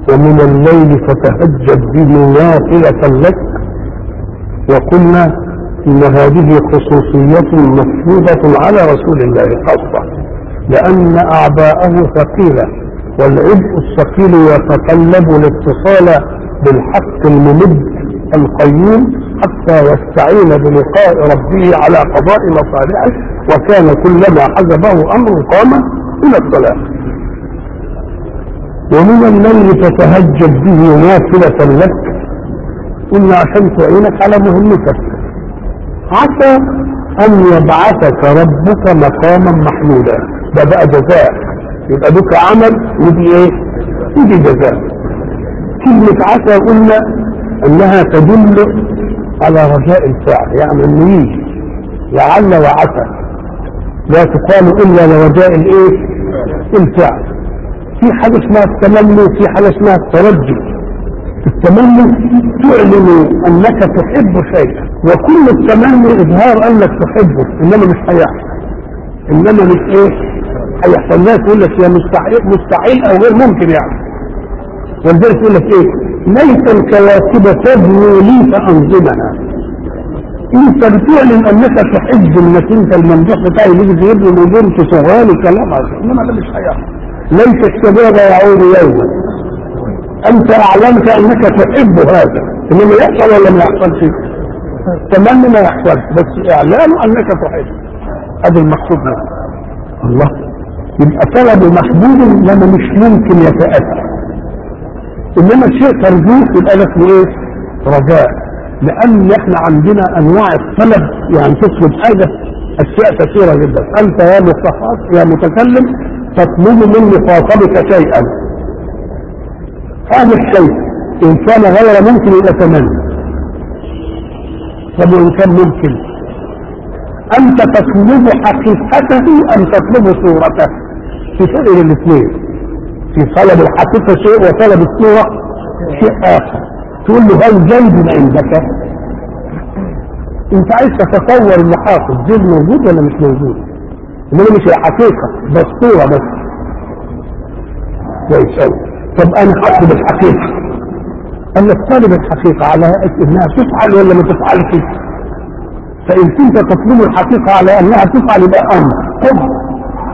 ومن الليل فتهجد به نافلة لك وقلنا إن هذه خصوصية مفروضة على رسول الله خاصة لأن أعباءه ثقيلة والعبء الثقيل يتطلب الاتصال بالحق الممد القيوم حتى يستعين بلقاء ربه على قضاء مصالحه وكان كلما حجبه امر قام الى الصلاه ومن الليل فتهجد به نافلة لك قلنا عشان تعينك على مهمتك عسى ان يبعثك ربك مقاما محمودا ده بقى جزاء يبقى بك عمل ودي ايه ودي جزاء كلمة عسى قلنا انها تدل على رجاء الفعل يعني انه يجي لعل وعسى لا تقال الا لرجاء الايه الفعل في حاجه اسمها التمني وفي حاجه اسمها الترجي التمني تعلن انك تحب شيئا وكل التمني اظهار انك تحبه انما مش هيحصل انما مش ايه هيحصل الناس يقول لك يا مستحيل مستحيل او غير ممكن يعني ولذلك يقول لك ايه ليس الكواكب تبني لي فانظمها انت بتعلن انك تحب انك انت الممدوح بتاعي اللي يجيب لي نجوم تصغاني كلام انما ده مش هيحصل ليس الشباب يعود يوما انت اعلنت انك تحب هذا انما يحصل ولا ما يحصلش تمني ما يحصلش بس اعلان انك تحب هذا المقصود منه الله يبقى طلب محبوب لما مش ممكن يتاتى انما الشيء ترجوه يبقى لك ايه رجاء لان احنا عندنا انواع الطلب يعني تطلب حاجه اشياء كثيره جدا انت يا متخاطب يا متكلم تطلب من مخاطبك شيئا هذا الشيء ان كان غير ممكن يبقى تمني طب وان كان ممكن انت تطلب حقيقته ام تطلب صورته في فرق الاثنين في طلب الحقيقة شيء وطلب الصورة شيء آخر تقول له هل زيد عندك انت عايز تتصور اللي حاصل زيد موجود ولا مش موجود انما مش الحقيقة ده الصورة بس كويس قوي طب انا هطلب الحقيقة قال لك طالب الحقيقة على انها تفعل ولا ما تفعلش فان كنت تطلب الحقيقة على انها تفعل يبقى امر قم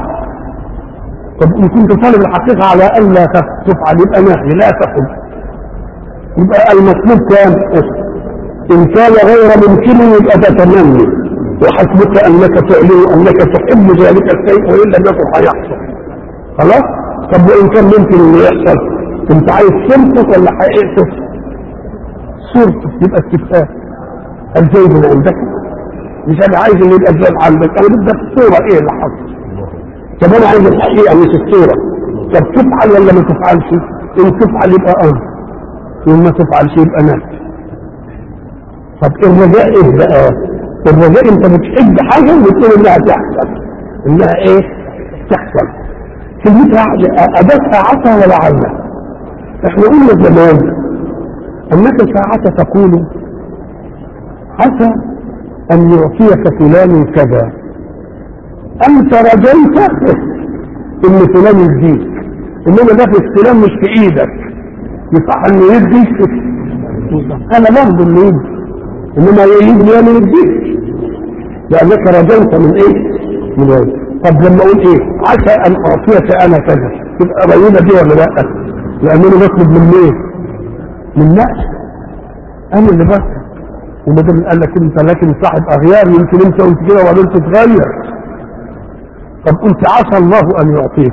طب ان كنت طالب الحقيقه على الا تفعل يبقى نهي لا تقل يبقى المطلوب كان ان كان غير ممكن يبقى تتمني وحسبك انك تعلم انك تحب ذلك الشيء وان لم يكن هيحصل خلاص طب وان كان ممكن انه يحصل انت عايز صورتك ولا حقيقتك صورتك يبقى استفهام الزيد عندك مش انا عايز ان يبقى الزيد عندك انا بدك الصوره ايه اللي حصل طب انا عايز الحقيقه مش الصوره طب تفعل ولا ما تفعلش ان تفعل يبقى امر وان ما تفعلش يبقى نفس طب الرجاء ايه بقى الرجاء انت بتحب حاجه وبتقول انها تحصل انها ايه تحصل كلمتها اداتها عسى ولعل احنا قلنا زمان انك ساعة تقول عسى ان يعطيك فلان كذا انت رجيت ان فلان يديك انما ده في السلام مش في ايدك يصح انه يديك انا برضه اللي يدي انما يدي انا يديك لانك رجوت من ايه من ايه طب لما اقول ايه عسى ان اعطيك انا كذا تبقى قريبه دي ولا لا لانني بطلب من ايه من نفسي انا اللي بطلب وما دام قال لك انت لكن صاحب اغيار يمكن انت قلت كده وبعدين تتغير طب قلت عسى الله ان يعطيك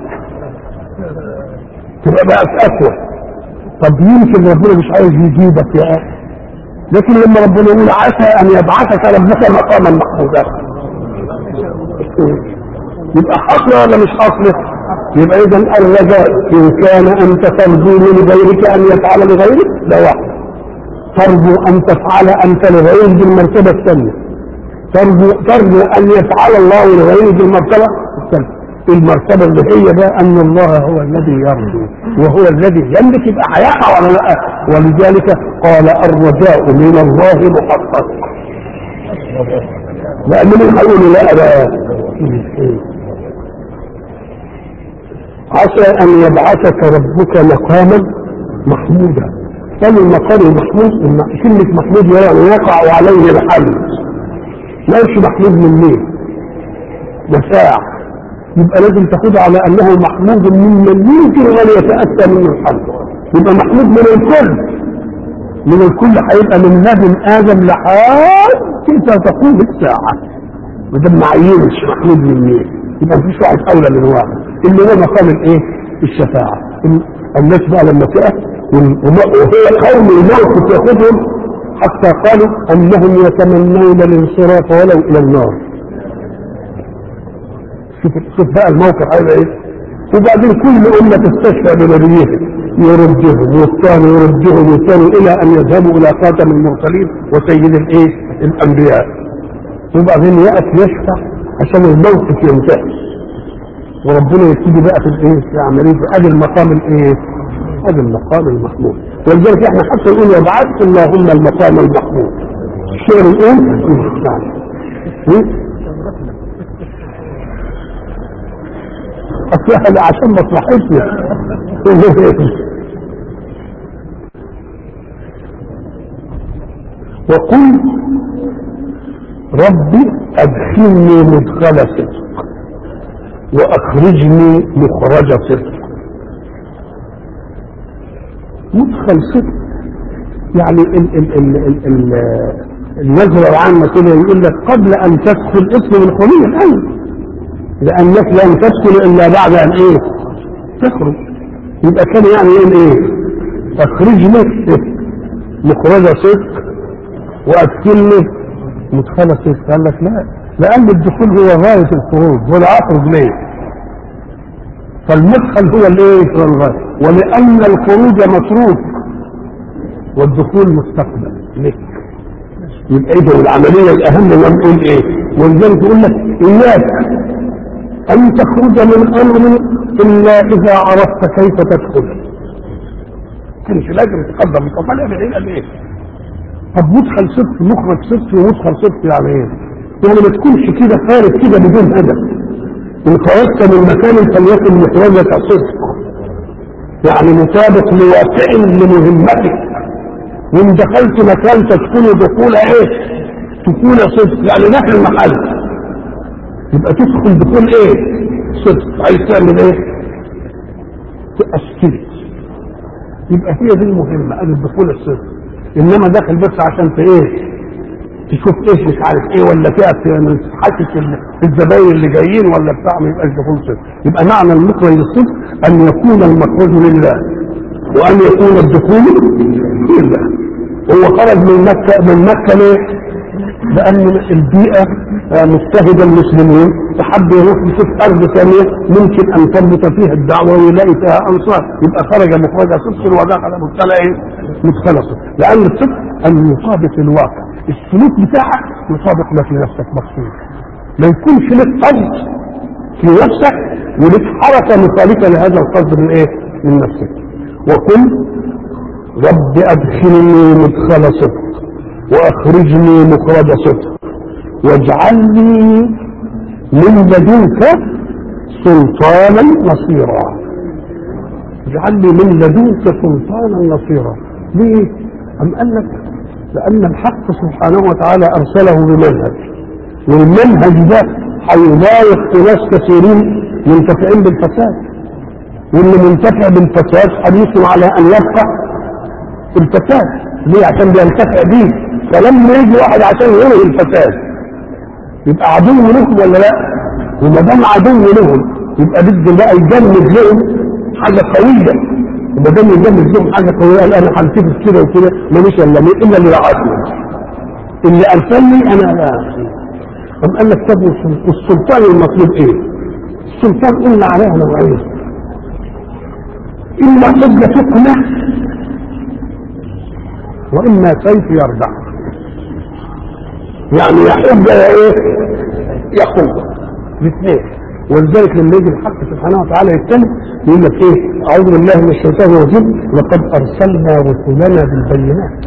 تبقى بقى اقوى طب يمكن ربنا مش عايز يجيبك يا اخي لكن لما ربنا يقول عسى ان يبعثك ربك مقاما محمودا يبقى حصل ولا مش حصل يبقى اذا الرجاء ان كان انت ترجو من غيرك ان يفعل لغيرك ده واحد ترجو ان تفعل انت لغيرك بالمرتبه الثانيه ترجو ترجو ان يفعل الله لغيرك بالمرتبه الثالثه المرتبة اللي هي بقى أن الله هو الذي يرجو وهو الذي يملك يبقى هيقع ولا لا ولذلك قال الرجاء من الله محقق لأن من هيقول لا بقى عسى أن يبعثك ربك مقاما محمودا قالوا المقام المحمود إن كلمة محمود يعني يقع عليه الحمد ليش محمود من مين؟ مساع يبقى لازم تاخده على انه محمود ممن يمكن ان يتاتى منه الحمد يبقى محمود من الكل من الكل هيبقى من لدن ادم لحد انت تقوم الساعه ما دام ما عينش محمود من مين يبقى مفيش واحد اولى من واحد اللي هو مقام الايه؟ الشفاعه الناس بقى لما تقف وهي قوم الموت ياخذهم حتى قالوا انهم يتمنون الانصراف ولو الى النار شوف شوف بقى الموقف هيبقى ايه وبعدين كل امه تستشفى بنبيها يردهم والثاني يردهم والثاني الى ان يذهبوا الى خاتم المرسلين وسيد الايه الانبياء وبعدين ياتي يشفع عشان الموقف ينتهي وربنا يبتدي بقى في الايه في عمليه ادي المقام الايه ادي المقام المحمود ولذلك احنا حتى نقول وبعثت اللهم المقام المحمود الشعر الايه نعم اصلها عشان مصلحتنا وقل ربي ادخلني مدخل صدق واخرجني مخرج صدق مدخل صدق يعني ال ال ال ال ال النظرة العامة كده يقول لك قبل أن تدخل اسم الخليل الأول لأنك لن تدخل إلا بعد أن إيه تخرج يبقى كان يعني يقول إيه أخرجني مخرج صدق وأدخلني مدخل صدق قال لك لا لأن الدخول هو غاية الخروج ولا أخرج ليه فالمدخل هو الايه هو الغاية ولأن الخروج متروك والدخول مستقبل لك يبقى ايه العملية الأهم هو نقول ايه ولذلك يقول لك إياك أن تخرج من أمر إلا إذا عرفت كيف تدخل كانش لازم تقدم طبعا بعيد قال ايه طب مدخل صدق مخرج صدق ومدخل صدق يعني ايه يعني ما تكونش كده خارج كده بدون هدف ان خرجت من مكان فليكن مخرجك صدق يعني مطابق لواقع لمهمتك وان دخلت مكان تدخل دخول ايه دخول صدق يعني داخل محل يبقى تدخل دخول ايه صدق عايز تعمل ايه تأثير يبقى هي دي المهمة ادي الدخول الصدق انما داخل بس عشان ت ايه تشوف ايش مش عارف ايه ولا تقف من حاسس الزباين اللي جايين ولا بتاع ما يبقاش دخول صدق يبقى معنى المخرج الصدق ان يكون المخرج لله وان يكون الدخول لله هو خرج من مكه من مكه ليه؟ لان البيئه مضطهده المسلمين فحب يروح يشوف ارض ثانيه ممكن ان تربط فيها الدعوه ويلاقي فيها انصار يبقى خرج مخرج صدق ودخل مدخل ايه؟ مدخل صدق لان الصدق ان يطابق الواقع السلوك بتاعك يطابق ما في نفسك مقصود ما يكونش لك قصد في نفسك ولك حركه مخالفه لهذا القصد من ايه؟ من نفسك وقل رب ادخلني مدخل صدق واخرجني مخرج صدق واجعلني من لدنك سلطانا نصيرا اجعلني من لدنك سلطانا نصيرا ليه؟ أم قال لك لأن الحق سبحانه وتعالى أرسله بمنهج والمنهج ده هيضايق ناس كثيرين منتفعين بالفساد واللي منتفع بالفساد حريص على أن يبقى الفساد ليه عشان بينتفع بيه فلما يجي واحد عشان يلغي الفساد يبقى عدو لهم ولا لا؟ وما دام عدو لهم يبقى بده بقى يجمد لهم حاجه قويه وما دام يجمد لهم حاجه قويه قال انا هنتفق كده وكده ماليش الا مين الا اللي رعاتني اللي ارسلني انا لا طب قال لك طب السلطان المطلوب ايه؟ السلطان قلنا عليها نوعين اما قبله تقنع واما سيف يردع يعني يا حجه يا ايه يا قوه الاثنين ولذلك لما يجي الحق سبحانه وتعالى يتكلم يقول لك ايه اعوذ بالله من الشيطان الرجيم لقد ارسلنا رسلنا بالبينات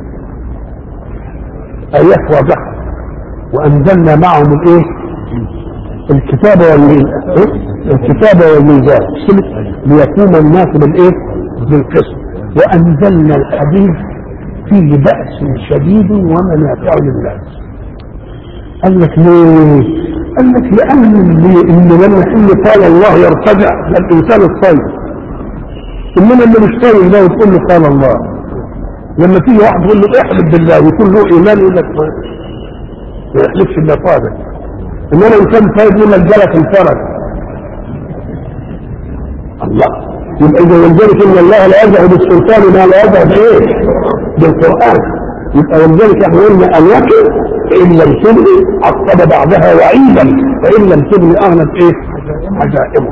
ايات واضحه وانزلنا معهم الايه الكتاب والميزان الكتاب والميزان ليقوم الناس بالايه بالقسط وانزلنا الحديد فيه بأس شديد ومنافع للناس قال لك ليه؟ قال لك لأن اللي, اللي لما إن قال الله يرتجع للإنسان الطيب إنما اللي مش طيب ده وتقول له قال الله لما تيجي واحد يقول له احلف بالله ويكون له إيمان يقول لك ما ما يحلفش إلا صادق إنما إنسان طيب يقول لك جلك الفرج الله يبقى إذا ولذلك إن الله لا يذهب بالسلطان ما لا يذهب إيه؟ بالقرآن يبقى ولذلك احنا قلنا الوكل فإن لم تبني عقب بعدها وعيدا فإن لم تبني أغنت إيه؟ عجائبه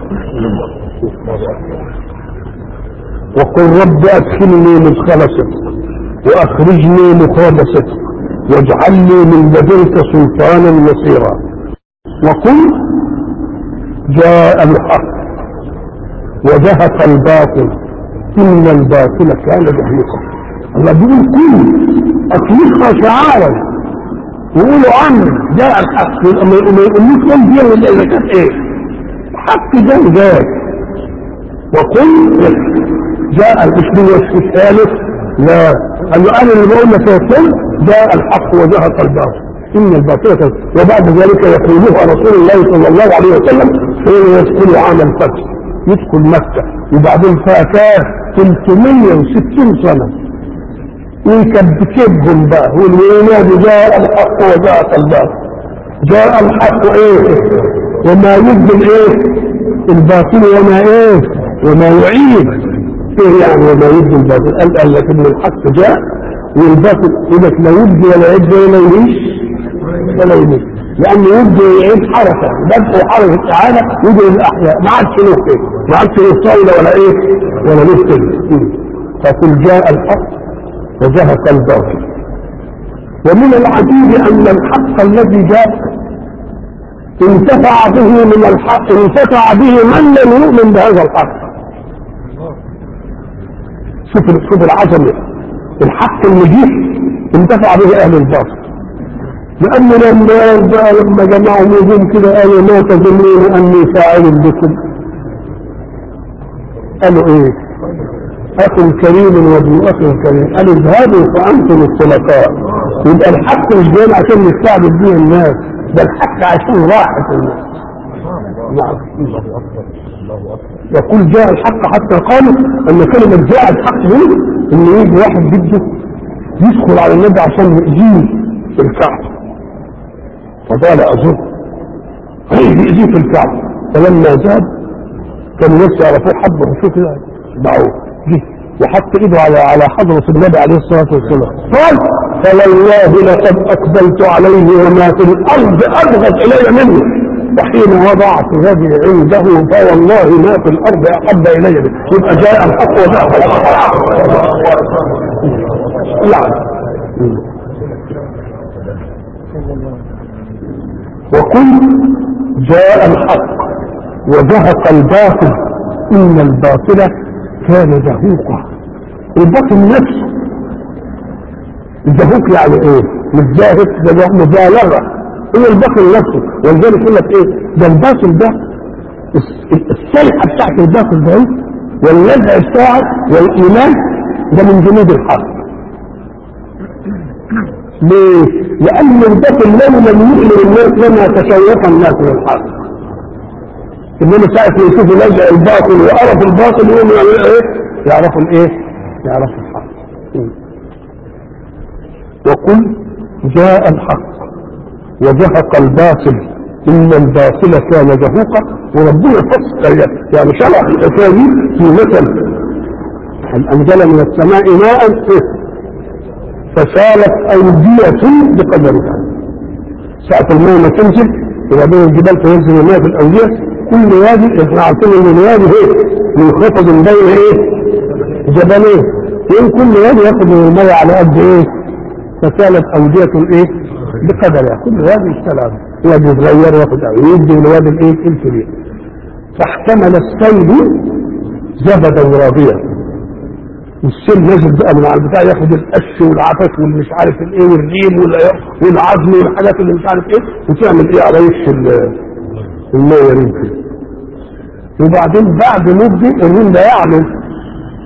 وقل رب أدخلني مدخل صدق وأخرجني مخرج صدق واجعل لي من لدنك سلطانا نصيرا وقل جاء الحق وزهق الباطل إن الباطل كان زهيقا الله بيقول كل أطلقها شعارا ويقولوا عمرو جاء الحق ما يقولوش كم دي ولا إذا كانت إيه حق جاء جاء وقل جاء مش بالوصف الثالث لا قال له أنا اللي بقول لك يقول جاء الحق وزهق الباطل إن الباطل كان وبعد ذلك يقولها رسول الله صلى الله عليه وسلم حين يدخل عام الفتح يدخل مكة وبعدين فاتاه 360 سنة ويكبكبهم بقى والويناد جاء الحق وجاء الباطل جاء الحق ايه وما يبدل ايه الباطل وما ايه وما يعيد ايه يعني وما يبدل الباطل قال قال لك ان الحق جاء والباطل يقول لك لا يبدي ولا يبدي ولا يعيش ولا يميت لانه يبدي يعيد حركه بدء حركه اعاده يبدي الاحياء ما عادش له كده ما عادش له طاوله ولا ايه ولا له كده فقل جاء الحق وزهق الباطل ومن العجيب ان الحق الذي جاء انتفع به من الحق انتفع به من لم يؤمن بهذا الحق شوف شوف العظمه الحق اللي جه انتفع به اهل الباطل لأنه لما بقى لما جمعوا نجوم كده قالوا ما تظنون أني فاعل بكم قالوا إيه أخ كريم وابن أخ كريم قالوا اذهبوا فأنتم الطلقاء يبقى الحق مش جاي عشان نستعبد به الناس ده الحق عشان راحة الناس نعم يقول جاء الحق حتى قالوا أن كلمة جاء الحق دي إن يجي واحد جده يدخل على النبي عشان يأذيه في الكعبة فقال أظن يأذيه في الكعبة فلما ذهب كان الناس يعرفوه حبه شو كده دعوه جه وحط ايده على على حضرة النبي عليه الصلاة والسلام قال فوالله لقد اقبلت عليه وما في الارض ابغض الي منه وحين وضعت يدي عنده فوالله ما في الارض احب الي منه يبقى جاء الحق وجاء الحق نعم وقل جاء الحق وزهق الباطل ان الباطل كان زهوقا الباطل نفسه الزهوق يعني ايه مش زاهق ده مبالغه هو الباطل نفسه ولذلك يقول لك ايه ده الباطل ده السلحه بتاعت الباطل ده والنزع بتاعه والايمان ده من جنود الحق ليه؟ لأن الباطل لو لم يؤمن الناس لما تشوق الناس للحق انما ساعة ما يشوفوا لجأ الباطل وعرف الباطل يقوموا يعملوا ايه؟ يعرفوا الايه؟ يعرفوا الحق. وقل جاء الحق وزهق الباطل ان الباطل كان زهوقا وربنا فصل يعني شرح الحكايه في مثل هل انزل من السماء ماء فسالت اودية بقدرها ساعة الماء ما تنزل وبعدين الجبال تنزل الماء في الاودية كل وادي احنا عارفين ان الوادي ايه منخفض بين ايه جبلين وان كل وادي ياخد من المية على قد ايه فسالت اودية الايه بقدرها كل وادي السلام وادي صغير ياخد قوي يدي الوادي الايه الكبير فاحتمل السيل زبدا رابيا والسيل نازل بقى من على البتاع ياخد القش والعفش والمش عارف الايه والريم والعظم والحاجات اللي مش عارف ايه وتعمل ايه على وش المية يرين فيه وبعدين بعد مدة الرين ده يعمل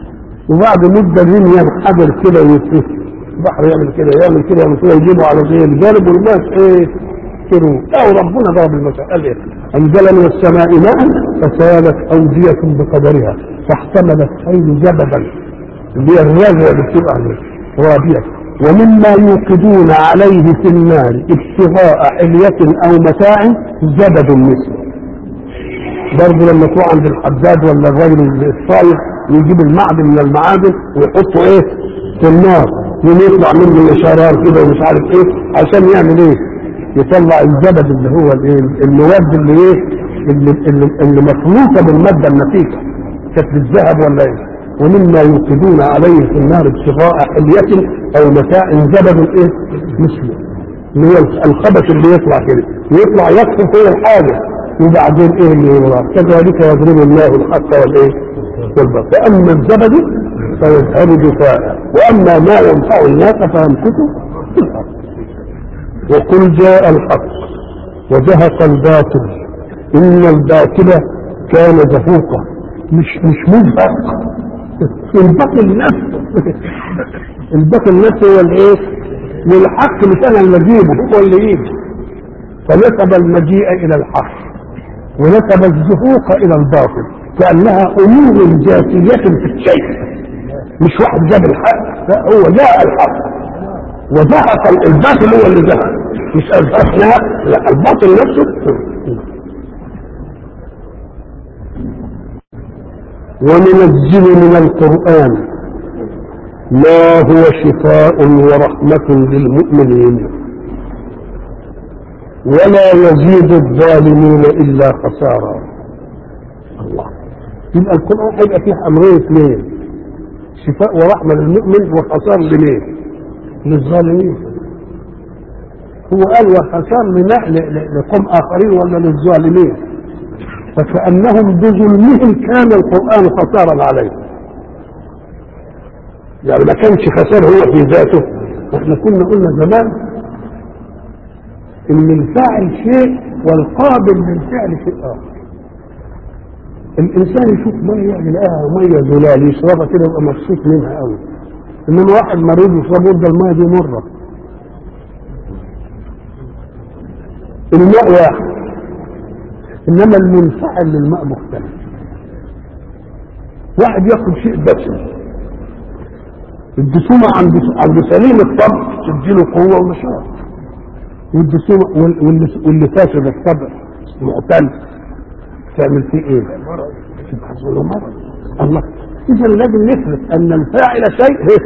وبعد مدة مين ينحدر كده ويتفه البحر يعمل كده يعمل كده يعمل كده يجيبه على زي الجانب والناس ايه يذكروا او ربنا ضرب المثل قال ايه انزل من السماء ماء فسالت اودية بقدرها فاحتمل السيل زبدا اللي هي الرياضة اللي بتبقى عليه رابية ومما يوقدون عليه في النار ابتغاء حلية او متاع زبد مثله برضه لما تروح عند الحداد ولا الراجل الصايغ يجيب المعدن من المعادن ويحطه ايه في النار يوم يطلع منه شرار كده ومش عارف ايه عشان يعمل ايه يطلع الزبد اللي هو الايه المواد اللي ايه اللي, اللي, اللي مخلوطه بالماده النفيسه كانت الذهب ولا ايه ومما يوقدون عليه في النار ابتغاء حلية او متاع زبد ايه مثله اللي هو الخبث اللي يطلع كده ويطلع يكفر فيه الحاجه وبعدين ايه اللي يطلع كذلك يضرب الله الحق والايه والباطل فاما الزبد فيذهب جفاء واما ما ينفع الناس فيمكث في الارض وقل جاء الحق وزهق الباطل ان الباطل كان زهوقا مش مش مزهق الباطل نفسه الباطل نفسه هو الايه والحق مش انا اللي اجيبه هو اللي يجي فنسب المجيء الى الحق ونسب الزهوق الى الباطل كانها امور ذاتيه في الشيء مش واحد جاب الحق لا هو جاء الحق وزهق الباطل هو اللي زهق مش ازهقنا لا الباطل نفسه وننزل من القرآن ما هو شفاء ورحمة للمؤمنين ولا يزيد الظالمين إلا خسارا الله يبقى القرآن هيبقى فيه أمرين اثنين شفاء ورحمة للمؤمن وخسار لمين؟ للظالمين هو قال وخسار لقوم آخرين ولا للظالمين فكأنهم بظلمهم كان القرآن خسارا عليهم يعني ما كانش خسار هو في ذاته احنا كنا قلنا زمان ان الفاعل شيء والقابل للفعل شيء اخر الانسان يشوف ميه يلاقيها ميه زلال يشربها كده يبقى مبسوط منها قوي انما واحد مريض يشرب يقول ده الميه دي مره الماء واحد انما المنفعل للماء مختلف واحد ياخد شيء دسم الدسومة عند عند سليم الطبع تديله قوة ونشاط والدسومة واللي, واللي فاسد الطبع معتل تعمل فيه ايه؟ تحصل له مرض الله اذا لازم نثبت ان الفاعل شيء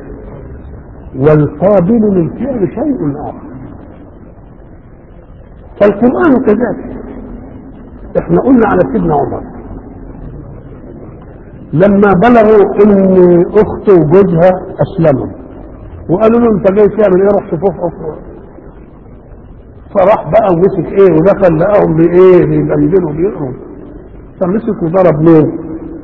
والقابل للفعل شيء اخر فالقرآن كذلك احنا قلنا على سيدنا عمر لما بلغوا ان اخته وجوزها اسلموا وقالوا له انت جاي تعمل ايه رحت تفحص فراح بقى ومسك ايه ودخل لقاهم بايه بيبندلوا بيقروا فمسك وضرب مين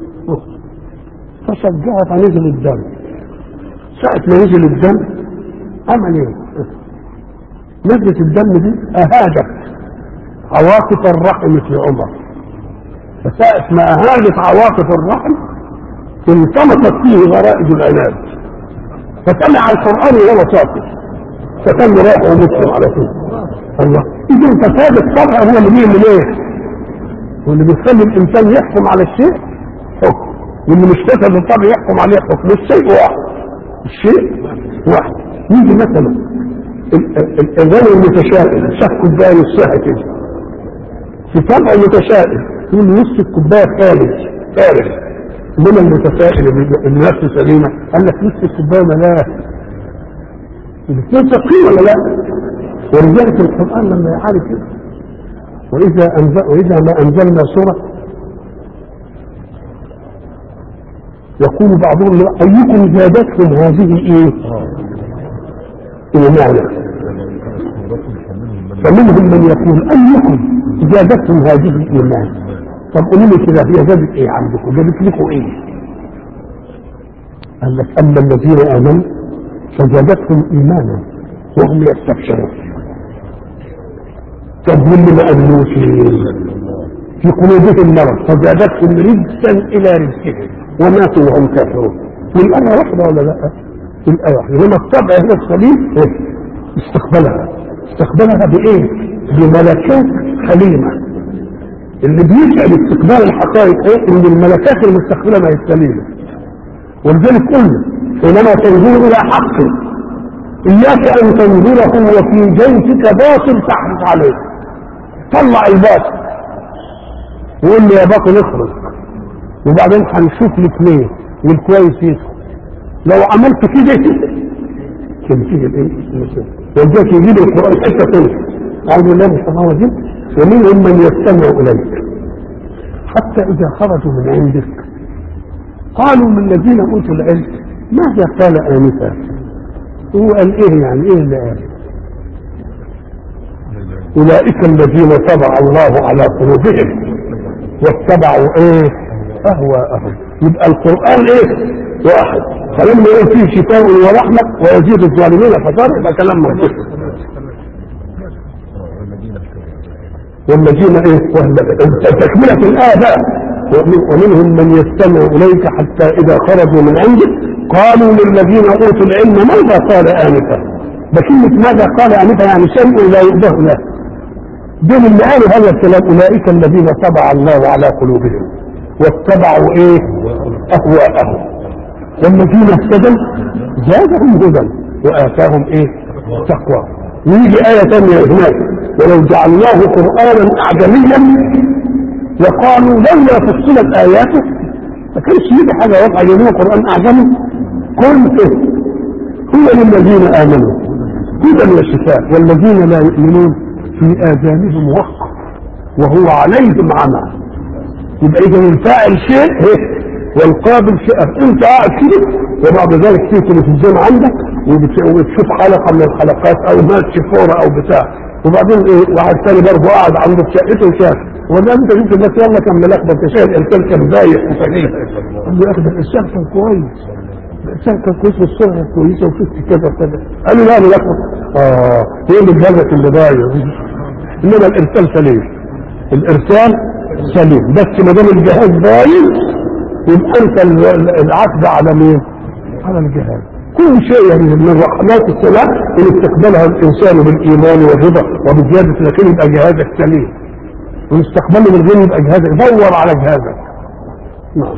فشجعها فنزل الدم ساعة ما نزل الدم عمل ايه نزلت الدم دي اهاجت عواطف الرحم في عمر فساعة ما أهانت عواطف الرحم انطلقت فيه غرائز العناد فسمع القرآن وهو ساكت فكان رايح ومسلم على طول الله إذا فساد الطبع هو اللي بيعمل إيه؟ واللي بيخلي الإنسان يحكم على الشيء حكم واللي مش فسد الطبع يحكم عليه حكم الشيء واحد الشيء واحد يجي مثلا الغني المتشائم شاف كوبايه نصها كده في طبع متشائم يقول نص الكوبايه خارج خارج انما المتفائل النفس سليمه قال لك نص الكوبايه ملاه الاثنين صادقين ولا لا؟ ولذلك القران لما يعالج كده واذا انزل واذا ما انزلنا سوره يقول بعضهم ايكم زادتكم هذه ايه؟ ايمانا فمنهم من يقول ايكم زادتكم هذه ايمانا طب قولوا لي كده هي زادت ايه عندكم؟ جابت لكم ايه؟ قال لك اما الذين امنوا فزادتهم ايمانا وهم يستبشرون طب واللي ما امنوش في قلوبهم مرض فزادتهم رجسا الى رجسهم وماتوا وهم كافرون من آية واحدة ولا لا؟ من آية واحدة إنما الطبع هنا السليم إيه؟ استقبلها استقبلها بإيه؟ بملكات سليمة اللي بيسأل استقبال الحقائق إيه؟ إن الملكات المستقبلة ما هي السليمة ولذلك قلنا حينما تنظر إلى حق إياك أن تنظره وفي جيشك باطل تحرص عليه طلع الباطل وقول لي يا باطل اخرج وبعدين هنشوف لك ليه والكويس يدخل لو عملت كده كان فيه الايه ولذلك يجيب القران حته ثانيه اعوذ بالله من الشيطان الرجيم ومنهم من يستمع اليك حتى اذا خرجوا من عندك قالوا للذين اوتوا العلم ماذا قال انفا هو قال ايه يعني ايه اللي قال اولئك الذين طبع الله على قلوبهم واتبعوا ايه اهواءهم يبقى القران ايه واحد فلما يقول فيه شفاء ورحمه ويزيد الظالمين فصار يبقى كلام منطقي والذين ايه تكمله الايه بقى ومنهم من يستمع اليك حتى اذا خرجوا من عندك قالوا للذين اوتوا العلم ماذا قال انفا بكلمه ماذا قال انفا يعني شيء لا يؤبه له دول اللي قالوا هذا الكلام اولئك الذين طبع الله على قلوبهم واتبعوا ايه اهواءهم والذين اهتدوا زادهم هدى واتاهم ايه تقوى ويجي آية ثانية هناك ولو جعلناه قرآنا أعجميا وقالوا لولا فصلت آياته ما كانش يجي حاجة واضحة يجيبوا قرآن أعجمي قلت هو للذين آمنوا هدى وشفاء والذين لا يؤمنون في آذانهم وقع وهو عليهم عمى يبقى إذا الفاعل شيء والقابل شيء أنت قاعد كده وبعد ذلك في تلفزيون عندك وبتشوف حلقة من الحلقات أو ماتش فورة أو بتاع وبعدين إيه واحد ثاني برضه قاعد عنده في شقته وشاف ولا أنت شفت الناس يلا كان ملخبط شايف الإنسان كان بايع وفقير قال له يا أخي ده الإنسان كان كويس الإنسان كان كويس والصورة كويسة وشفت كذا وكذا قال له لا ملخبط آه هي اللي الجهاز اللي ضايع انما الارسال سليم الارسال سليم بس ما دام الجهاز باين يبقى انت العقد على مين؟ على الجهاز كل شيء يعني من رحمات السلام ان استقبلها الانسان بالايمان والرضا وبزياده لكن يبقى جهازك سليم ونستقبله بالغير يبقى جهازك دور على جهازك نعم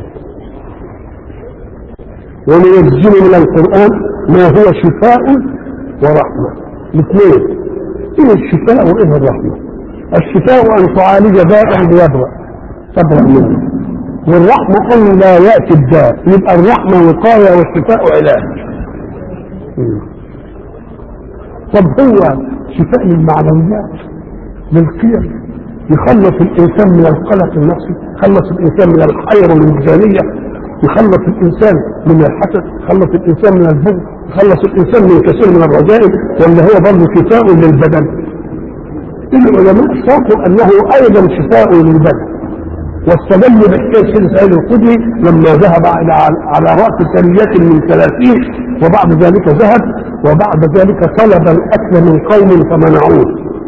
وننزل من القران ما هو شفاء ورحمه الاثنين ايه الشفاء وايه الرحمه الشفاء ان تعالج داء بيبرأ تبرأ منه والرحمة أن لا يأتي الداء يبقى الرحمة وقاية والشفاء علاج طب هو شفاء للمعنويات للقيم يخلص الإنسان من القلق النفسي يخلص الإنسان من الحيرة والميزانية يخلص الإنسان من الحسد يخلص الإنسان من البغض يخلص الإنسان من كثير من الرذائل ولا هو برضه شفاء للبدن العلماء شافوا أنه أيضا شفاء للبدن واستدلوا بحكايه سيدنا سعيد الخدري لما ذهب على على راس سريات من ثلاثين وبعد ذلك ذهب وبعد ذلك طلب الاكل من قوم فمنعوه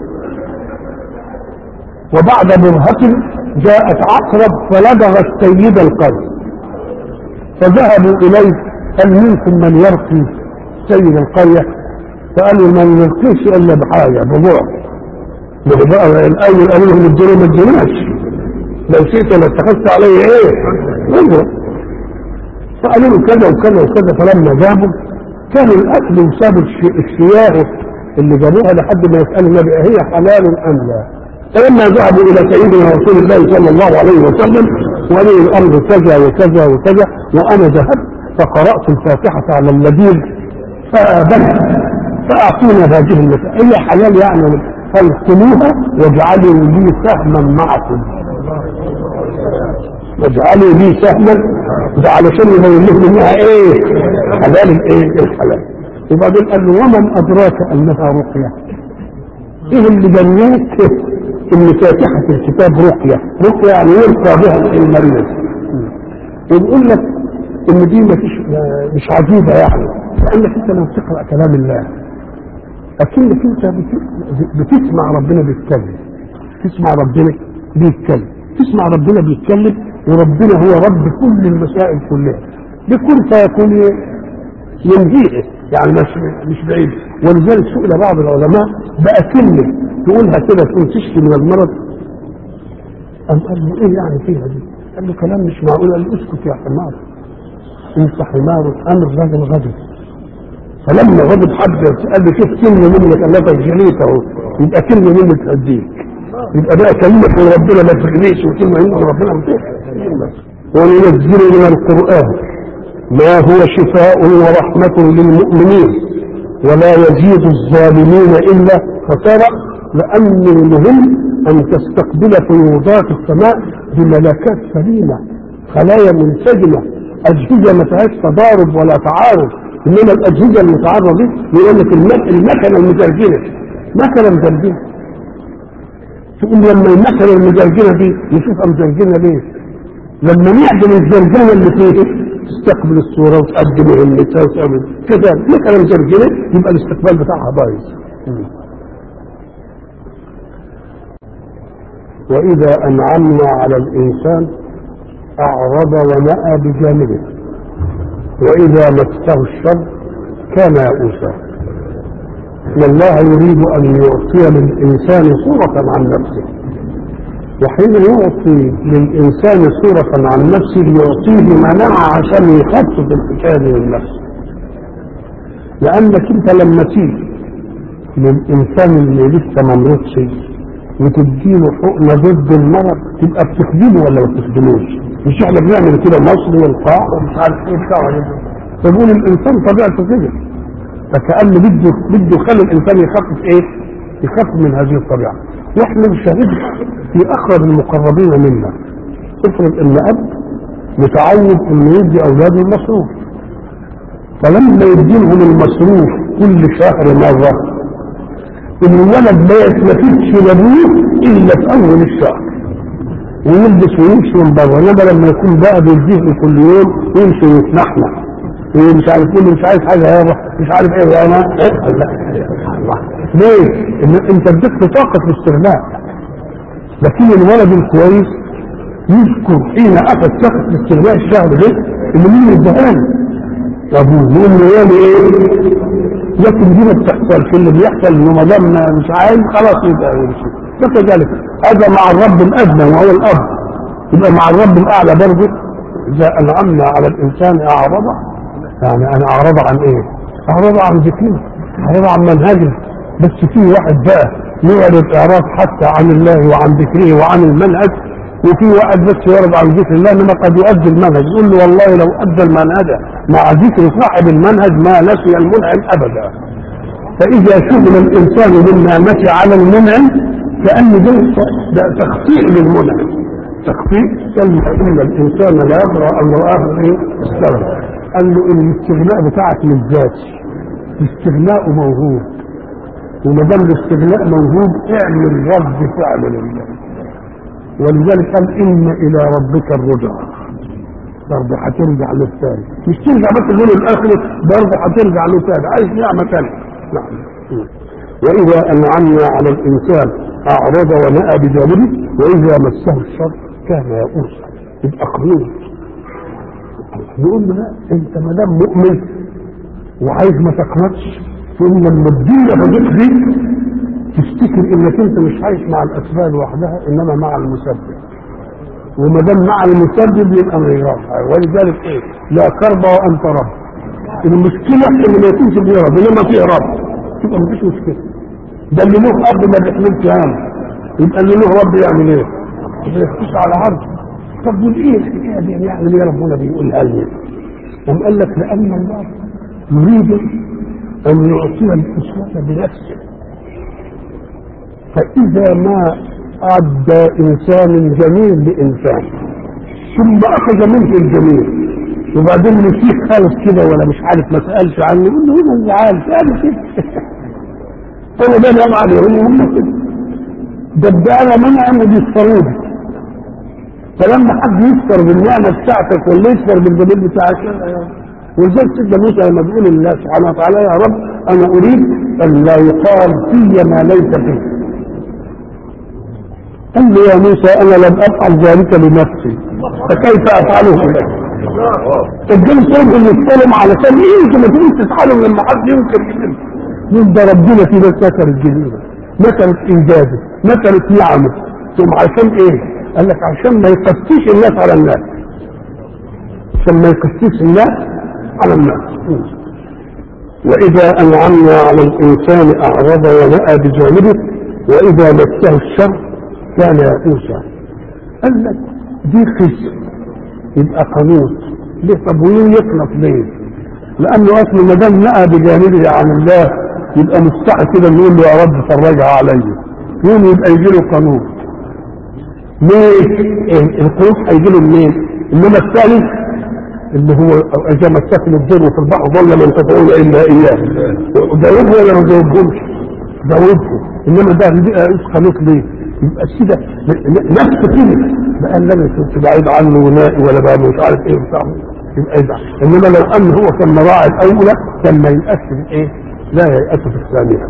وبعد برهة جاءت عقرب فلدغت سيد القوم فذهبوا اليه هل منكم من يرقي سيد القريه فقالوا ما نلقيش الا بحاجه بضعف الاول قالوا لهم الدنيا ما تجيناش لو شئت لاتخذت عليه ايه نظرة فقالوا له كذا وكذا وكذا فلما جابوا كانوا الاكل وسابوا الشياه اللي جابوها لحد ما يسالوا النبي هي حلال ام لا فلما ذهبوا الى سيدنا رسول الله صلى الله عليه وسلم ولي الامر كذا وكذا وكذا وانا ذهبت فقرات الفاتحه على اللبيب فابت فاعطونا هذه المسألة هي حلال يعني فالقموها واجعلوا لي سهما معكم واجعلوا لي سهما ده علشان يبين لهم انها ايه حلال الايه الحلال وبعدين قال له ومن ادراك انها رقيه ايه اللي بناك ان فاتحه الكتاب رقيه رقيه يعني يرقى بها المريض ونقول لك ان دي مفيش مش عجيبه يعني لانك انت لما بتقرا كلام الله اكنك انت بتسمع ربنا بيتكلم تسمع ربنا بيتكلم تسمع ربنا بيتكلم وربنا هو رب كل المسائل كلها بكل فيكون ينجيه يعني مش مش بعيد ولذلك سئل بعض العلماء بقى كلمه تقولها كده تقول تشفي من المرض قام قال له ايه يعني فيها دي؟ قال له كلام مش معقول قال له اسكت يا حمار انت حمار امر راجل غضب فلما غضب حد قال له شوف كلمه منك الله تجليك اهو يبقى كلمه منك تهديك يبقى بقى كلمه من ربنا ما تغنيش وكلمه من ربنا ما تغنيش وننزل من القران ما هو شفاء ورحمه للمؤمنين ولا يزيد الظالمين الا خسارة لان المهم ان تستقبل فيوضات السماء بملكات سليمه خلايا منسجمه اجهزه ما فيهاش تضارب ولا تعارض انما الاجهزه المتعارضه دي يقول لك المك- المكنه المجرجره مكنه مجرجره تقول لما المكنه المجرجره دي نشوفها مجرجره ليه؟ لما نعدل الزرجانه اللي فيه تستقبل الصوره وتقدم مهمتها وتعمل كده المكنه مجرجره يبقى الاستقبال بتاعها بايظ واذا انعمنا على الانسان اعرض ونأى بجانبه واذا مسه الشر كان يئوسا ان الله يريد ان يعطي للانسان صوره عن نفسه وحين يعطي للانسان صوره عن نفسه يعطيه مناعه عشان يخفف الحكايه دي من نفسه لانك انت لما تيجي للانسان اللي لسه ما مرضش وتديله حقنه ضد المرض تبقى بتخدمه ولا ما بتخدموش مش احنا بنعمل كده مصر والقاع ومش عارف ايه بتاع فبقول الانسان طبيعته كده فكأن بده بده يخلي الانسان يخفف ايه؟ يخفف من هذه الطبيعه واحنا نشاهد في اقرب المقربين منا افرض ان اب متعود انه يدي اولاده المصروف فلما يديلهم المصروف كل شهر مره الولد ما يتنفذش لابوه الا في اول الشهر ويلبس ويمشي من بره انما لما يكون بقى بيديه كل يوم يمشي ويتنحنح ومش عارف ايه مش عايز حاجه يابا مش عارف ايه يا انا لا الله ليه؟ إن انت اديت طاقه الاستغناء لكن الولد الكويس يذكر حين اخذ طاقه الاستغناء الشهر ده اللي مين اداها ابوه يقول له يا ايه لكن دي ما بتحصلش اللي بيحصل انه ما دام مش عايز خلاص يبقى يمشي فكذلك هذا مع الرب الادنى وهو الاب يبقى مع الرب الاعلى برضه اذا انعمنا على الانسان اعرض يعني انا اعرض عن ايه؟ اعرض عن ذكره اعرض عن منهجه بس في واحد بقى يعرض اعراض حتى عن الله وعن ذكره وعن المنهج وفي واحد بس يعرض عن ذكر الله انما قد يؤدي المنهج يقول له والله لو ادى المنهج مع ذكر صاحب المنهج ما نسي المنعم ابدا فاذا شغل الانسان بالنعمه على المنعم كان ده ده تخطيء للمنعم تخطيء كلمه ان الانسان لا يبرا ان راه ايه استغنى قال له الاستغناء بتاعك مش ذاتي الاستغناء موهوب وما دام الاستغناء موهوب اعمل رد فعل لله ولذلك قال ان الى ربك الرجع برضه هترجع له تاني مش ترجع بس اليوم الاخر برضه هترجع له تاني عايز نعمه تاني نعم واذا انعمنا على الانسان اعرض ونأى بجانبه واذا مسه الشر كان يئوسا يبقى قنوط يقول له لا انت ما دام مؤمن وعايز ما تقنطش تقول لما الدنيا تضيق بيك تفتكر انك انت مش عايش مع الاسباب لوحدها انما مع المسبب وما دام مع المسبب يبقى ما يغرب ولذلك ايه لا كرب وانت رب المشكله ان ما يكونش فيه رب انما فيه رب يبقى مفيش مشكله ده اللي له اب ما بيحملش هم يبقى اللي له رب يعمل ايه؟ ما يخش على عرض طب دول ايه الحكايه دي يعني ليه ربنا بيقولها لنا؟ قام قال لك لان الله يريد ان يعطينا الاسوه بنفسه فإذا ما أدى إنسان جميل لإنسان ثم أخذ منه الجميل وبعدين نسيت خالص كده ولا مش عارف ما سألش عنه يقول له هنا الزعال قال كده هو ده نعم عليهم هم كده ده الدعاء منعم وبيسفروني فلما حد يسفر بالنعمة بتاعتك ولا يسفر بالجميل بتاعك ولذلك سيدنا موسى لما بيقول لله سبحانه وتعالى يا رب انا اريد ان لا يقال في ما ليس فيه قال له يا موسى انا لم افعل ذلك لنفسي فكيف افعله لك الجن صوب اللي يتكلم علشان ايه انتوا ما تيجوا تسالوا لما حد ينكر يقول من ده ربنا في ناس نكرت جديده نكرت انجازه نكرت نعمه ثم عشان ايه؟ قال لك عشان ما يقسيش الناس على الناس عشان ما يقسيش الناس على الناس وإذا أنعمنا على الإنسان أعرض ونأى بجانبه وإذا مسه الشر كان يئوسا قال لك دي قسم يبقى قانون ليه طب وين يقنط ليه؟ لأنه أصل ما دام نأى بجانبه عن الله يبقى مستحي كده نقول له يا رب فرجها عليا يوم يبقى يجي له قانون ليه؟ القنوط هيجي له منين؟ إنما الثاني اللي هو اذا مسكن الضر في البحر ضل من تدعون الا اياه جاوبه ولا ما جاوبهمش جاوبه انما ده بيبقى قنوط ليه؟ يبقى كده نفس كده بقى الذي كنت بعيد عنه ونائي ولا بقى مش عارف ايه وبتاع يبقى يزعل انما لو ان هو كان مراعي الاولى كان ما ييأس في ايه؟ لا ييأس في الثانيه